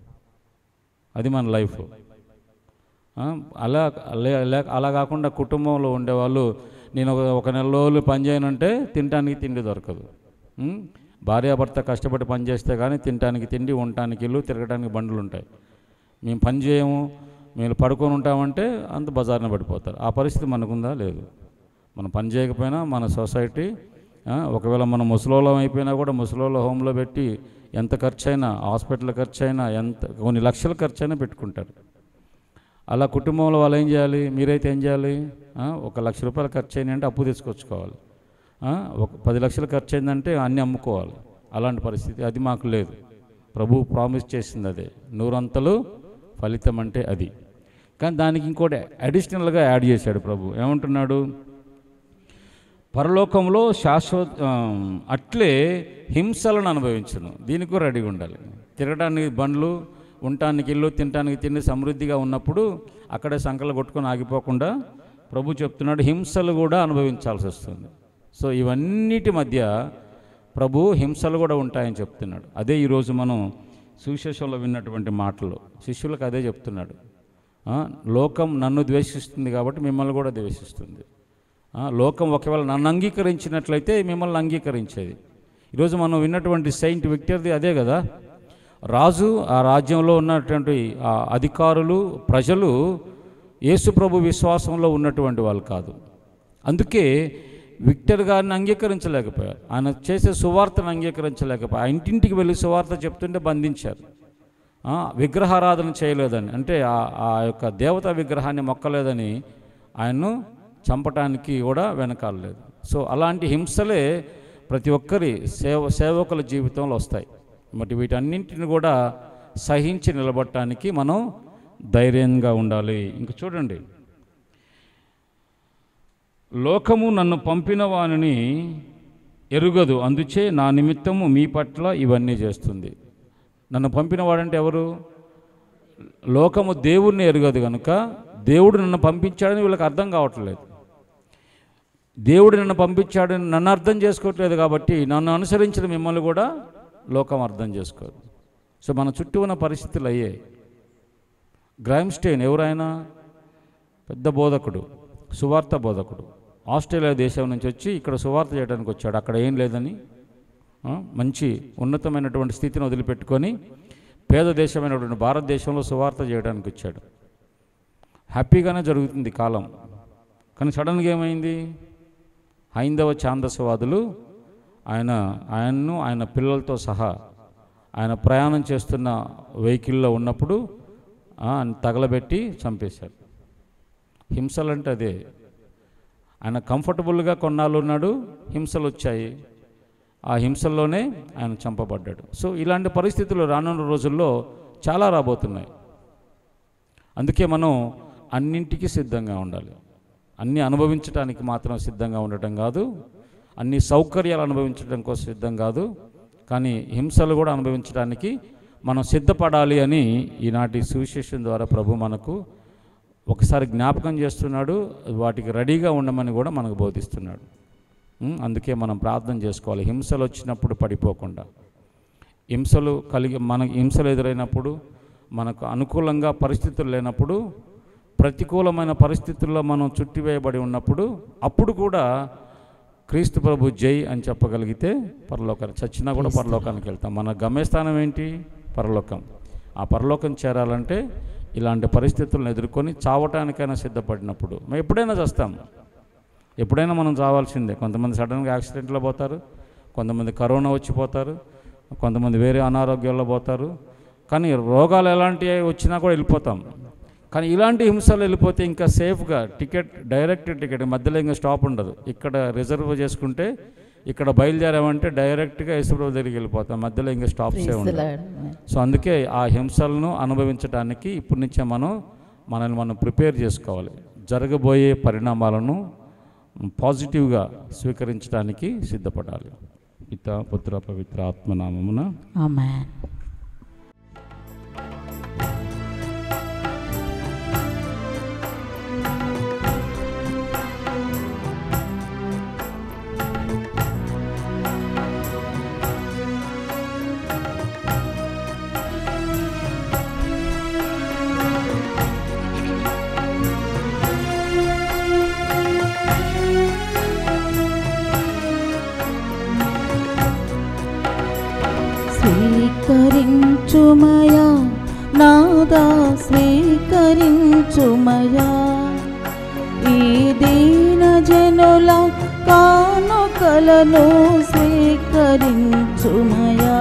[SPEAKER 3] అది మన లైఫ్ ఆ, అలా లే- లే- అలా కాకుండా కుటుంబంలో ఉండేవాళ్ళు నేను ఒక ఒక నెల రోజులు పని చేయనంటే తినడానికి తిండి దొరకదు ఉం? భార్యాభర్త కష్టపడి పని చేస్తే కానీ తినడానికి తిండి ఉండటానికి ఇల్లు తిరగడానికి బండ్లు ఉంటాయి మేము పని చేయము మేము పడుకొని ఉంటామంటే అంత బజార్న పడిపోతారు ఆ పరిస్థితి మనకుందా లేదు మనం పని చేయకపోయినా మన సొసైటీ ఆ, ఒకవేళ మనం ముసలోళ్ళం అయిపోయినా కూడా ముసలోళ్ళ హోమ్లో పెట్టి ఎంత ఖర్చు అయినా హాస్పిటల్ ఖర్చు అయినా ఎంత కొన్ని లక్షల ఖర్చు అయినా పెట్టుకుంటారు అలా కుటుంబంలో వాళ్ళు ఏం చేయాలి మీరైతే ఏం చేయాలి ఆ, ఒక లక్ష రూపాయలు ఖర్చు అయిందంటే అప్పు తెచ్చుకొచ్చుకోవాలి ఆ, ఒక పది లక్షలు ఖర్చు అయిందంటే అన్నీ అమ్ముకోవాలి అలాంటి పరిస్థితి అది మాకు లేదు ప్రభు ప్రామిస్ చేసింది అదే నూరంతలు ఫలితం అంటే అది కానీ దానికి ఇంకోటి అడిషనల్గా యాడ్ చేశాడు ప్రభు ఏమంటున్నాడు పరలోకంలో శాశ్వత ఆ, అట్లే హింసలను అనుభవించను దీనికి కూడా రెడీగా ఉండాలి తిరగడానికి బండ్లు ఉండటానికి ఇల్లు తినటానికి తిండి సమృద్ధిగా ఉన్నప్పుడు అక్కడే సంకలు కొట్టుకొని ఆగిపోకుండా ప్రభు చెప్తున్నాడు హింసలు కూడా అనుభవించాల్సి వస్తుంది సో ఇవన్నిటి మధ్య ప్రభు హింసలు కూడా ఉంటాయని చెప్తున్నాడు అదే ఈరోజు మనం సువిశేషంలో విన్నటువంటి మాటలు శిష్యులకు అదే చెప్తున్నాడు ఆ, లోకం నన్ను ద్వేషిస్తుంది కాబట్టి మిమ్మల్ని కూడా ద్వేషిస్తుంది ఆ, లోకం ఒకవేళ నన్ను అంగీకరించినట్లయితే మిమ్మల్ని అంగీకరించేది ఈరోజు మనం విన్నటువంటి సెయింట్ విక్టర్ది అదే కదా రాజు ఆ రాజ్యంలో ఉన్నటువంటి ఆ అధికారులు ప్రజలు యేసుప్రభు విశ్వాసంలో ఉన్నటువంటి వాళ్ళు కాదు అందుకే విక్టర్ గారిని అంగీకరించలేకపోయారు ఆయన చేసే సువార్తను అంగీకరించలేకపోయారు ఆ ఇంటింటికి వెళ్ళి సువార్త చెప్తుంటే బంధించారు ఆ, విగ్రహారాధన చేయలేదని అంటే ఆ- ఆ యొక్క దేవతా విగ్రహాన్ని మొక్కలేదని ఆయన్ను చంపటానికి కూడా వెనకాలలేదు సో అలాంటి హింసలే ప్రతి ఒక్కరి సేవ సేవకుల జీవితంలో వస్తాయి మరి వీటన్నింటిని కూడా సహించి నిలబడటానికి మనం ధైర్యంగా ఉండాలి ఇంక చూడండి లోకము నన్ను పంపిన వానిని ఎరుగదు అందుచే నా నిమిత్తము మీ పట్ల ఇవన్నీ చేస్తుంది నన్ను పంపిన వాడంటే ఎవరు లోకము దేవుణ్ణి ఎరుగదు కనుక దేవుడు నన్ను పంపించాడని వీళ్ళకి అర్థం కావట్లేదు దేవుడు నన్ను పంపించాడని నన్ను అర్థం చేసుకోవట్లేదు కాబట్టి నన్ను అనుసరించిన మిమ్మల్ని కూడా లోకం అర్థం చేసుకోదు సో మన చుట్టూ ఉన్న పరిస్థితులు అయ్యాయి గ్రామ్ స్టెయిన్ ఎవరైనా పెద్ద బోధకుడు సువార్త బోధకుడు ఆస్ట్రేలియా దేశం నుంచి వచ్చి ఇక్కడ సువార్త చేయడానికి వచ్చాడు అక్కడ ఏం లేదని ఆ, మంచి ఉన్నతమైనటువంటి స్థితిని వదిలిపెట్టుకొని పేద దేశమైనటువంటి భారతదేశంలో సువార్త చేయడానికి వచ్చాడు హ్యాపీగానే జరుగుతుంది కాలం కానీ సడన్గా ఏమైంది హైందవ ఛాందసవాదులు ఆయన ఆయన్ను ఆయన పిల్లలతో సహా ఆయన ప్రయాణం చేస్తున్న వెహికల్లో ఉన్నప్పుడు ఆ, ఆయన తగలబెట్టి చంపేశారు హింసలంటే అదే ఆయన కంఫర్టబుల్గా కొన్నాళ్ళు ఉన్నాడు హింసలు వచ్చాయి ఆ హింసల్లోనే ఆయన చంపబడ్డాడు సో ఇలాంటి పరిస్థితులు రానున్న రోజుల్లో చాలా రాబోతున్నాయి అందుకే మనం అన్నింటికి సిద్ధంగా ఉండాలి అన్నీ అనుభవించడానికి మాత్రం సిద్ధంగా ఉండటం కాదు అన్ని సౌకర్యాలు అనుభవించడం కోసం సిద్ధం కాదు కానీ హింసలు కూడా అనుభవించడానికి మనం సిద్ధపడాలి అని ఈనాటి సువిశేషం ద్వారా ప్రభు మనకు ఒకసారి జ్ఞాపకం చేస్తున్నాడు వాటికి రెడీగా ఉండమని కూడా మనకు బోధిస్తున్నాడు ఉం, అందుకే మనం ప్రార్థన చేసుకోవాలి హింసలు వచ్చినప్పుడు పడిపోకుండా హింసలు కలిగి మనకు హింసలు ఎదురైనప్పుడు మనకు అనుకూలంగా పరిస్థితులు లేనప్పుడు ప్రతికూలమైన పరిస్థితుల్లో మనం చుట్టివేయబడి ఉన్నప్పుడు అప్పుడు కూడా క్రీస్తు ప్రభు జై అని చెప్పగలిగితే పరలోకానికి చచ్చినా కూడా పరలోకానికి వెళ్తాం మన గమ్యస్థానం ఏంటి పరలోకం ఆ పరలోకం చేరాలంటే ఇలాంటి పరిస్థితులను ఎదుర్కొని చావటానికైనా సిద్ధపడినప్పుడు మేము ఎప్పుడైనా చేస్తాం ఎప్పుడైనా మనం చావాల్సిందే కొంతమంది సడన్గా యాక్సిడెంట్లో పోతారు కొంతమంది కరోనా వచ్చిపోతారు కొంతమంది వేరే అనారోగ్యాల్లో పోతారు కానీ రోగాలు ఎలాంటివి వచ్చినా కూడా వెళ్ళిపోతాం కానీ ఇలాంటి హింసలు వెళ్ళిపోతే ఇంకా సేఫ్గా టికెట్ డైరెక్ట్ టికెట్ మధ్యలో ఇంకా స్టాప్ ఉండదు ఇక్కడ రిజర్వ్ చేసుకుంటే ఇక్కడ బయలుదేరామంటే డైరెక్ట్గా యేసుప్రభు దగ్గరికి వెళ్ళిపోతాం మధ్యలో ఇంకా స్టాప్సే ఉండదు సో అందుకే ఆ హింసలను అనుభవించడానికి ఇప్పటి నుంచే మనం మనల్ని మనం ప్రిపేర్ చేసుకోవాలి జరగబోయే పరిణామాలను పాజిటివ్గా స్వీకరించడానికి సిద్ధపడాలి పిత పుత్ర పవిత్ర ఆత్మనామమున
[SPEAKER 1] ఆమెన్ స్వీకరించుమయా నాదా స్వీకరించుమయా ఈ దీన జనుల కానుకలను స్వీకరించుమయా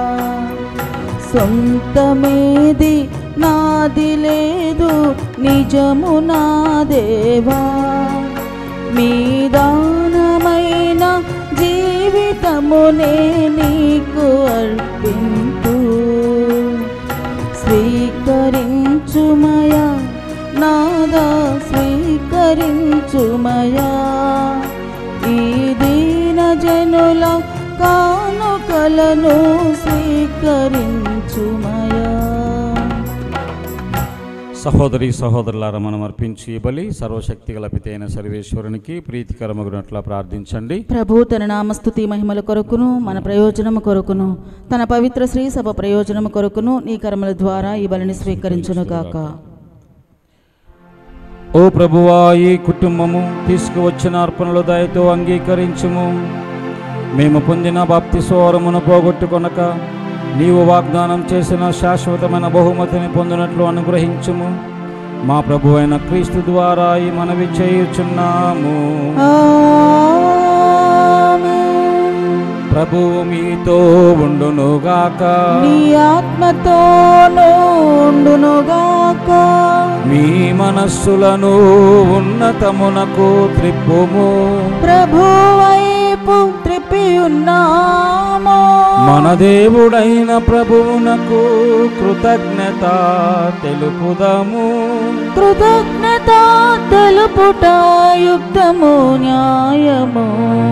[SPEAKER 1] సొంతమేది నాది లేదు నిజము నా దేవా మీ దానమైన జీవితమునే నీకు అర్పింతు స్వీకరించుమయా నాదా స్వీకరించుమయా ఈ దీన జనుల కానుకలను స్వీకరించుమయా
[SPEAKER 3] సహోదరి సహోదరులారా మనం అర్పించి ఈ బలి సర్వశక్తి గల పిత అయిన సర్వేశ్వరునికి ప్రీతికరమగునట్లా ప్రార్థించండి
[SPEAKER 1] ప్రభు తన నామస్తుతి మహిమల కొరకును మన ప్రయోజనము కొరకును తన పవిత్ర శ్రీ సభ ప్రయోజనము కొరకును నీ కర్మల ద్వారా ఈ బలిని స్వీకరించును గాక
[SPEAKER 3] ఓ ప్రభువా ఈ కుటుంబము తీసుకువచ్చిన అర్పణలు దయతో అంగీకరించుము మేము పొందిన బాప్తి సోరమును పోగొట్టుకొనక నీవు వాగ్దానం చేసిన శాశ్వతమైన బహుమతిని పొందినట్లు అనుగ్రహించుము మా ప్రభు అయిన క్రీస్తు ద్వారా ఈ మనవి చేయుచున్నాము
[SPEAKER 1] ఆమేన్.
[SPEAKER 3] ప్రభువు మీతో ఉండునుగాక
[SPEAKER 1] నీ ఆత్మతోనూ ఉండునుగాక
[SPEAKER 3] మీ మనస్సులను ఉన్నతమునకు త్రిప్పుము
[SPEAKER 1] ప్రభు వైపు త్రిప్పి ఉన్నాము
[SPEAKER 3] మన దేవుడైన ప్రభువునకు కృతజ్ఞత తెలుపుదాము
[SPEAKER 1] కృతజ్ఞత తెలుపుట యుక్తము న్యాయము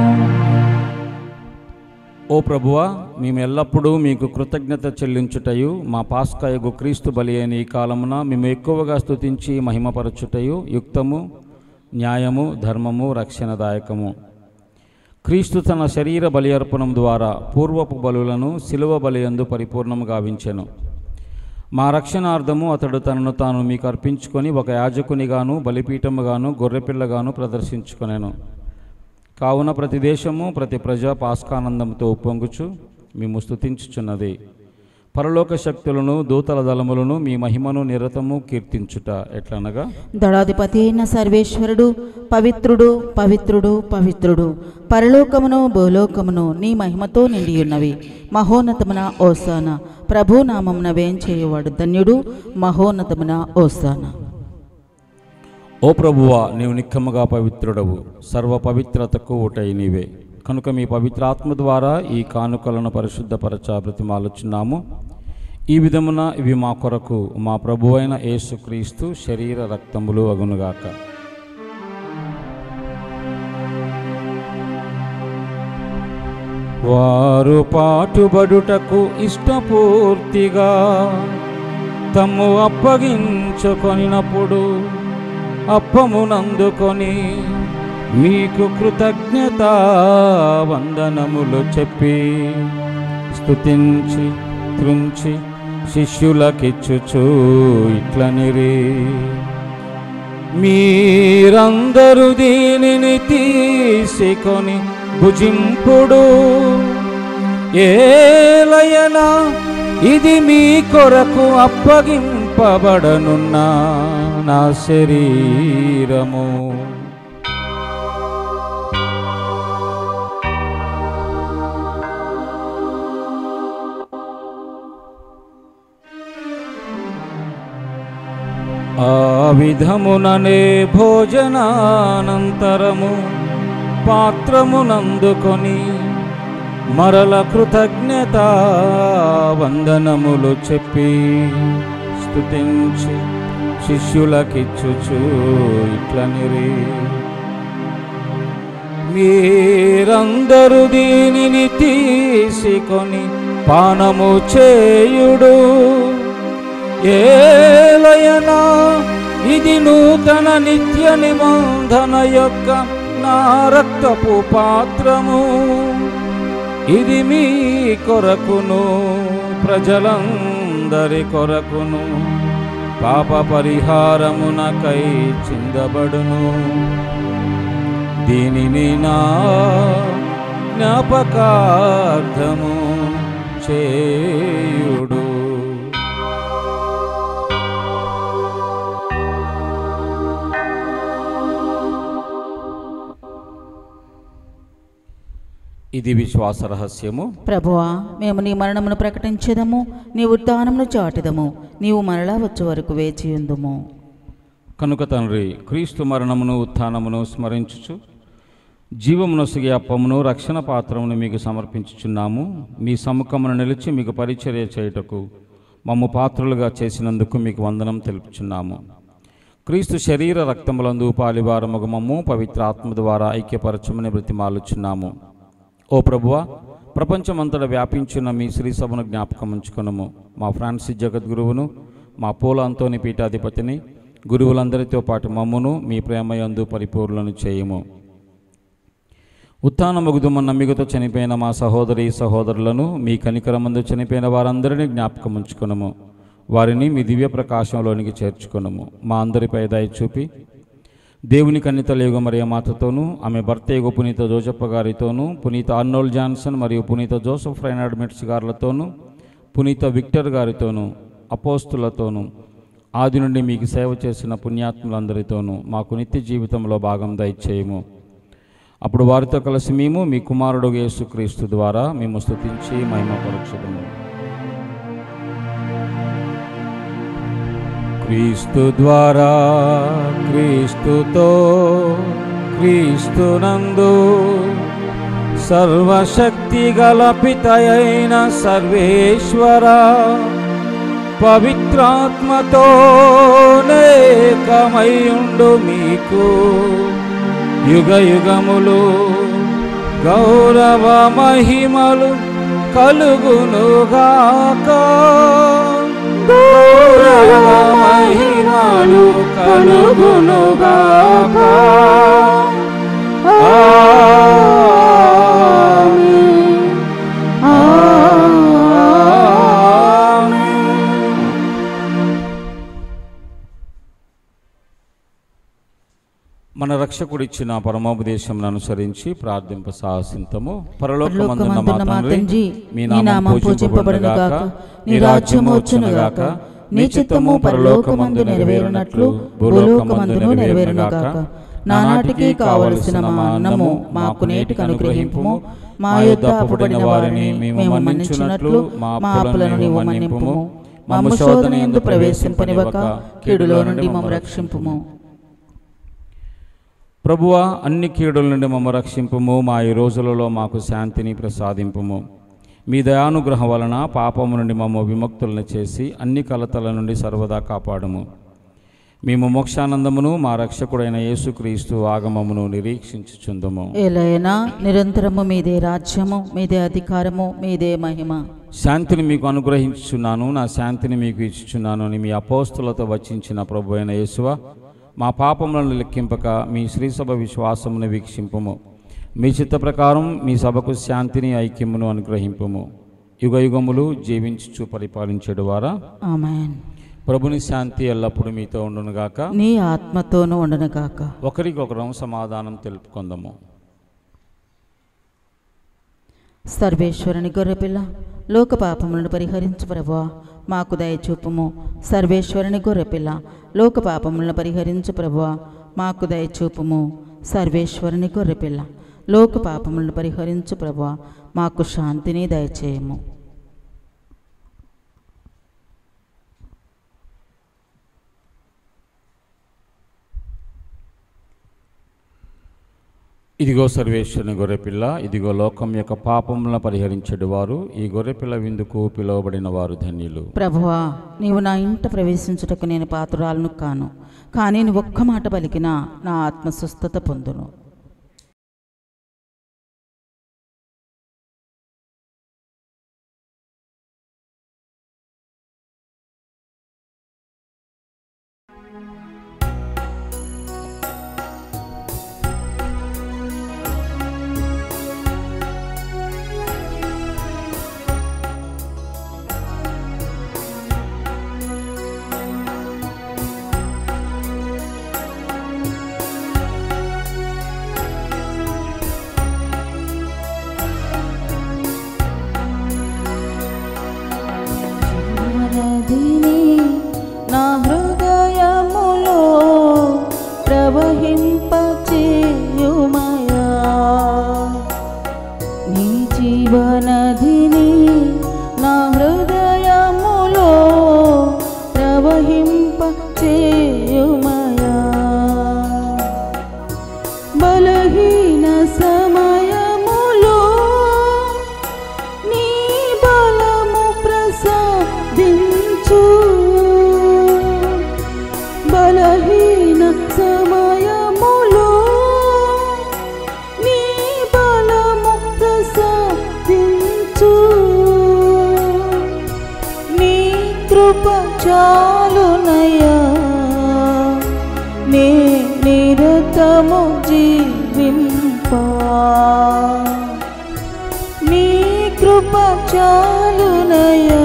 [SPEAKER 3] ఓ ప్రభువా మేము ఎల్లప్పుడూ మీకు కృతజ్ఞత చెల్లించుటయు మా పాస్కాయగు క్రీస్తు బలి అయిన ఈ కాలమున మేము ఎక్కువగా స్తుతించి మహిమపరచుటయు యుక్తము న్యాయము ధర్మము రక్షణదాయకము క్రీస్తు తన శరీర బలి అర్పణం ద్వారా పూర్వపు బలులను శిలువ బలియందు పరిపూర్ణం గావించెను మా రక్షణార్థము అతడు తనను తాను మీకు అర్పించుకొని ఒక యాజకునిగాను బలిపీఠముగాను గొర్రెపిల్లగాను ప్రదర్శించుకొనెను కావున ప్రతి దేశము ప్రతి ప్రజ పాస్కానందంతో ఉప్పొంగుచు మేము స్తుతించుచున్నది పరలోక శక్తులను దూతల దళములను మీ మహిమను నిరతము కీర్తించుట ఎట్లనగా
[SPEAKER 1] దళాధిపతి అయిన సర్వేశ్వరుడు పవిత్రుడు పవిత్రుడు పవిత్రుడు పరలోకమును భూలోకమును నీ మహిమతో నిండి ఉన్నవి మహోన్నతమున ఓసాన ప్రభు నామమున వేంచేయువాడు ధన్యుడు మహోన్నతమున ఓసాన
[SPEAKER 3] ఓ ప్రభువా నీవు నిక్కముగా పవిత్రుడవు సర్వ పవిత్రతకు ఊటై నీవే కనుక మీ పవిత్రాత్మ ద్వారా ఈ కానుకలను పరిశుద్ధపరచ బ్రతిమాలుచున్నాము ఈ విధమున ఇవి మా కొరకు మా ప్రభువైన యేసుక్రీస్తు శరీర రక్తములు అగునుగాక వారు పాటుబడుటకు ఇష్టపూర్తిగా తమ్ము అప్పగించుకొనినప్పుడు అప్పమునందుకొని మీకు కృతజ్ఞత వందనములు చెప్పి స్తుతించి త్రుంచి శిష్యులకిచ్చుచు ఇట్లనిరి మీరందరూ దీనిని తీసుకొని భుజింపుడు ఏలయనా ఇది మీ కొరకు అప్పగింపబడనున్న నా శరీరము ఆ విధముననే భోజనానంతరము పాత్రమునందుకొని మరల కృతజ్ఞత వందనములు చెప్పి స్తుతించి శిష్యులకిచ్చుచు ఇట్లనిరి మీరందరూ దీనిని తీసుకొని పానము చేయుడు ఏలయనా ఇది నూతన నిత్య నిబంధన యొక్క నా రక్తపు పాత్రము ఇది మీ కొరకును ప్రజలందరి కొరకును పాప పరిహారమునకై చిందబడును దీనిని నా జ్ఞాపకార్థము చేయుడు ఇది విశ్వాస రహస్యము
[SPEAKER 1] ప్రభువా మేము నీ మరణమును ప్రకటించదము నీ ఉత్థానమును చాటిదము నీవు మరలా వచ్చే వరకు వేచి ఉందుము
[SPEAKER 3] కనుక తండ్రి క్రీస్తు మరణమును ఉత్థానమును స్మరించుచు జీవమునొసగే అప్పమును రక్షణ పాత్రమును మీకు సమర్పించుచున్నాము మీ సముఖమును నిలిచి మీకు పరిచర్య చేయుటకు మమ్ము పాత్రులుగా చేసినందుకు మీకు వందనం తెలుపుచున్నాము క్రీస్తు శరీర రక్తములందు పాలివారముగు మమ్ము పవిత్ర ఆత్మ ద్వారా ఐక్యపరచమని బ్రతిమాలుచున్నాము ఓ ప్రభువా ప్రపంచమంతటా వ్యాపించిన మీ శ్రీ సభను జ్ఞాపకం ఉంచుకునము మా ఫ్రాన్సిస్ జగద్గురువును మా పూల అంతోని పీఠాధిపతిని గురువులందరితో పాటు మమ్మును మీ ప్రేమయందు పరిపూర్ణను చేయము ఉత్థాన ముగుదుమ నమ్మికతో చనిపోయిన మా సహోదరి సహోదరులను మీ కనికరమందు చనిపోయిన వారందరినీ జ్ఞాపకం ఉంచుకునము వారిని మీ దివ్య ప్రకాశంలోనికి చేర్చుకునము మా అందరిపై దయ చూపి దేవుని కన్నితలేగ మరియ మాతతోనూ ఆమె భర్త యుగ పునీత జోజప్ప గారితోనూ పునీత ఆర్నోల్డ్ జాన్సన్ మరియు పునీత జోసఫ్ రైనాడ్ మిట్స్ గారులతోనూ పునీత విక్టర్ గారితోనూ అపోస్తులతోనూ ఆది నుండి మీకు సేవ చేసిన పుణ్యాత్ములందరితోనూ మాకు నిత్య జీవితంలో భాగం దయచేయము అప్పుడు వారితో కలిసి మేము మీ కుమారుడు యేసుక్రీస్తు ద్వారా మేము స్తుతించి మహిమ పరుక్షదము క్రీస్తు ద్వారా క్రీస్తుతో క్రీస్తునందు సర్వశక్తి గల పితయైన సర్వేశ్వర పవిత్రాత్మతో నేకమయుండు మీకు యుగ యుగములు గౌరవ మహిమలు కలుగునుగాక గౌరవ మహిమలు కలుగునుగాక ఆమేన్. ఆమేన్. మన రక్షకుడిచ్చిన పరమోపదేశం అనుసరించి ప్రార్థింప సాహసింతము పరలోకమందున్న మా
[SPEAKER 1] పరలోకమందున్న మా
[SPEAKER 3] తండ్రి
[SPEAKER 1] తండ్రి
[SPEAKER 3] మీ నామం పూజింపబడును గాక నీ రాజ్యము వచ్చును గాక నీ చిత్తము పరలోకమందు నెరవేరునట్లు భూలోకమందును నెరవేరును గాక నానాటికి కావలసిన మా అన్నము మాకు నేటికి అనుగ్రహింపుము మా యొద్ద అప్పుబడిన వారిని మేము మన్నించున్నట్లు మా అప్పులను నీవు మన్నింపుము మమ్మ శోధన ఎందు ప్రవేశింపనివ్వక కీడులో నుండి మమ్మ రక్షింపుము ప్రభువా అన్ని కీడుల నుండి మమ్మ రక్షింపుము మా ఈ రోజులలో మాకు శాంతిని ప్రసాదింపుము మీ దయానుగ్రహం వలన పాపము నుండి మమ్మ విముక్తులను చేసి అన్ని కలతల నుండి సర్వదా కాపాడుము మేము మోక్షానందమును మా రక్షకుడైన యేసుక్రీస్తు ఆగమమును నిరీక్షించుచుందుము
[SPEAKER 1] ఎలైనా నిరంతరము మీదే రాజ్యము మీదే అధికారము మీదే మహిమ
[SPEAKER 3] శాంతిని మీకు అనుగ్రహించుచున్నాను నా శాంతిని మీకు ఇచ్చుచున్నాను అని మీ అపోస్తులతో వచించిన ప్రభు అయిన యేసువ మా పాపములను లెక్కింపక మీ శ్రీసభ విశ్వాసమును వీక్షింపుము మీ చిత్త ప్రకారం మీ సభకు శాంతిని ఐక్యమును అనుగ్రహింపుము యుగ యుగములు జీవించుచు పరిపాలించేడు వారా
[SPEAKER 1] ఆమెన్
[SPEAKER 3] ప్రభుని శాంతి ఎల్లప్పుడూ మీతో ఉండునుగాక
[SPEAKER 1] నీ ఆత్మతోనూ ఉండనుగాక
[SPEAKER 3] ఒకరికొకరం సమాధానం తెలుపుకుందాము
[SPEAKER 1] సర్వేశ్వరుని గొర్రెపిల్ల లోక పాపములను పరిహరించు ప్రభువా మాకు దయచూపుము సర్వేశ్వరుని గొర్రెపిల్ల లోక పాపములను పరిహరించు ప్రభువా మాకు దయచూపుము సర్వేశ్వరుని గొర్రెపిల్ల లోక పాపములను పరిహరించు ప్రభువా మాకు శాంతిని దయచేయము
[SPEAKER 3] ఇదిగో సర్వేశ్వరుని గొర్రెపిల్ల ఇదిగో లోకం యొక్క పాపములను పరిహరించెడు వారు ఈ గొర్రెపిల్ల విందుకు పిలువబడిన వారు ధన్యులు
[SPEAKER 1] ప్రభువా నీవు నా ఇంట ప్రవేశించుటకు నేను పాత్రురాలను కాను కానీ నువ్వు ఒక్క మాట పలికినా నా ఆత్మ స్వస్థత పొందును జీవనదిని నా హృదయములో ప్రవహింపచేయుమయా నీ జీవనదిని నా హృదయములో ప్రవహింపచేయుమయా బలహీన సమయములో నీ బలము ప్రసాదించు బలహీన సమయములో నీ బలము ప్రసాదించు నీ కృప చాలునయ్యా నే నిరతము జీవింపా నీ కృప చాలునయా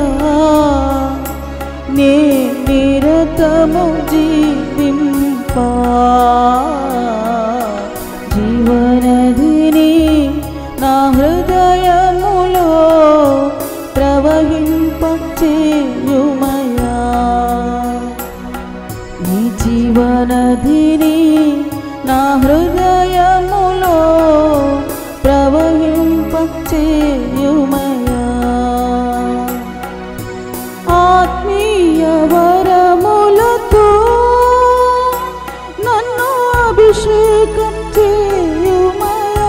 [SPEAKER 1] నే నిరతము జీవింపా జీవనదిని నా హృదయములో ప్రవహింపచేయుమయా నీ జీవనదిని నా హృదయములో చేయుమయా ఆత్మీయ వరములతో నన్ను అభిషేకం చేయుమయా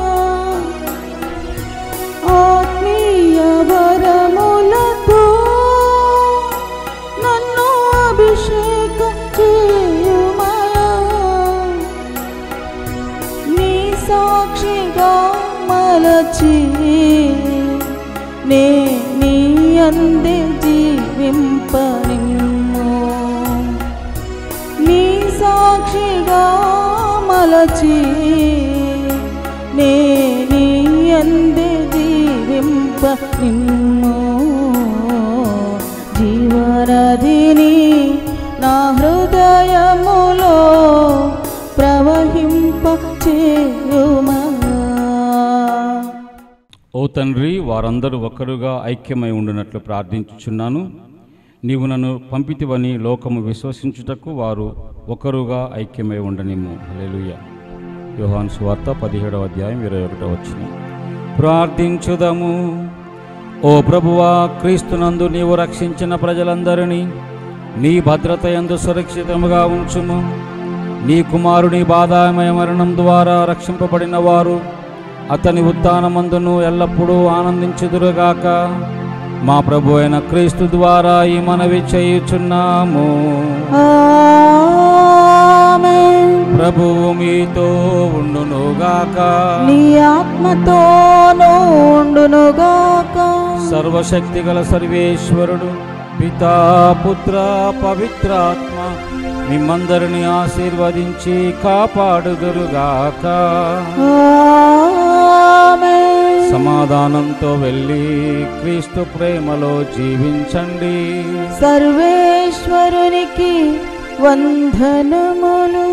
[SPEAKER 1] ఆత్మీయ వరములతో నన్ను అభిషేకం చేయుమయా నీ సాక్షిగా మలచి నే నీ అందే జీవింపనిమ్ము నీ సాక్షిగా మలచి నే నీ అందే జీవింప నిమ్ము జీవనదిని నా హృదయములో ప్రవహింప చేయుమా
[SPEAKER 3] ఓ తండ్రి వారందరూ ఒక్కరుగా ఐక్యమై ఉండునట్లు ప్రార్థించుచున్నాను నీవు నన్ను పంపితివని లోకము విశ్వసించుటకు వారు ఒకరుగా ఐక్యమై ఉండనిమ్ము హల్లెలూయా యోహాను సువార్త పదిహేడవ అధ్యాయం ఇరవై ఒకటో వచ్చిన ప్రార్థించుదము ఓ ప్రభువా క్రీస్తునందు నీవు రక్షించిన ప్రజలందరినీ నీ భద్రత యందు సురక్షితముగా ఉంచుము నీ కుమారుని బాధామయ మరణం ద్వారా రక్షింపబడిన వారు అతని ఉత్థానమందును ఎల్లప్పుడూ ఆనందించుదురుగాక మా ప్రభు అయిన క్రీస్తు ద్వారా ఈ మనవి చేయుచున్నాము
[SPEAKER 1] ఆమేన్.
[SPEAKER 3] ప్రభువు మీతో ఉండునుగాక
[SPEAKER 1] నీ ఆత్మతోనూ ఉండునుగాక
[SPEAKER 3] సర్వశక్తి గల సర్వేశ్వరుడు పితా పుత్ర పవిత్రాత్మ మిమ్మందరిని ఆశీర్వదించి కాపాడుదురుగాక
[SPEAKER 1] ఆమేన్.
[SPEAKER 3] సమాధానంతో వెళ్ళి క్రీస్తు ప్రేమలో జీవించండి
[SPEAKER 1] సర్వేశ్వరునికి వందనములు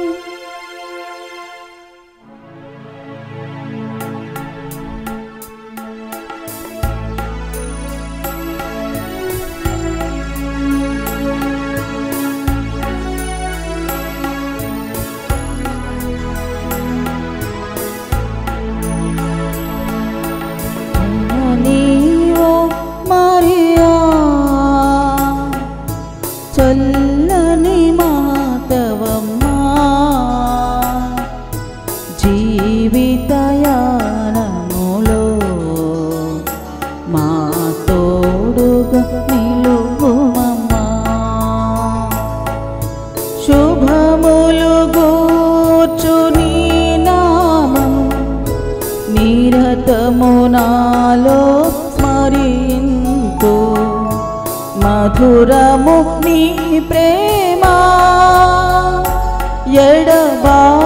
[SPEAKER 1] నీవో మరియా చల్లని మాతవమ్మా జీవితయానములో మా తోడుగా నిలువుమమ్మా శుభములు గూర్చు నీ నామం నిరతము నాలో స్మరింతు మధురము నీ ప్రేమ ఎడబా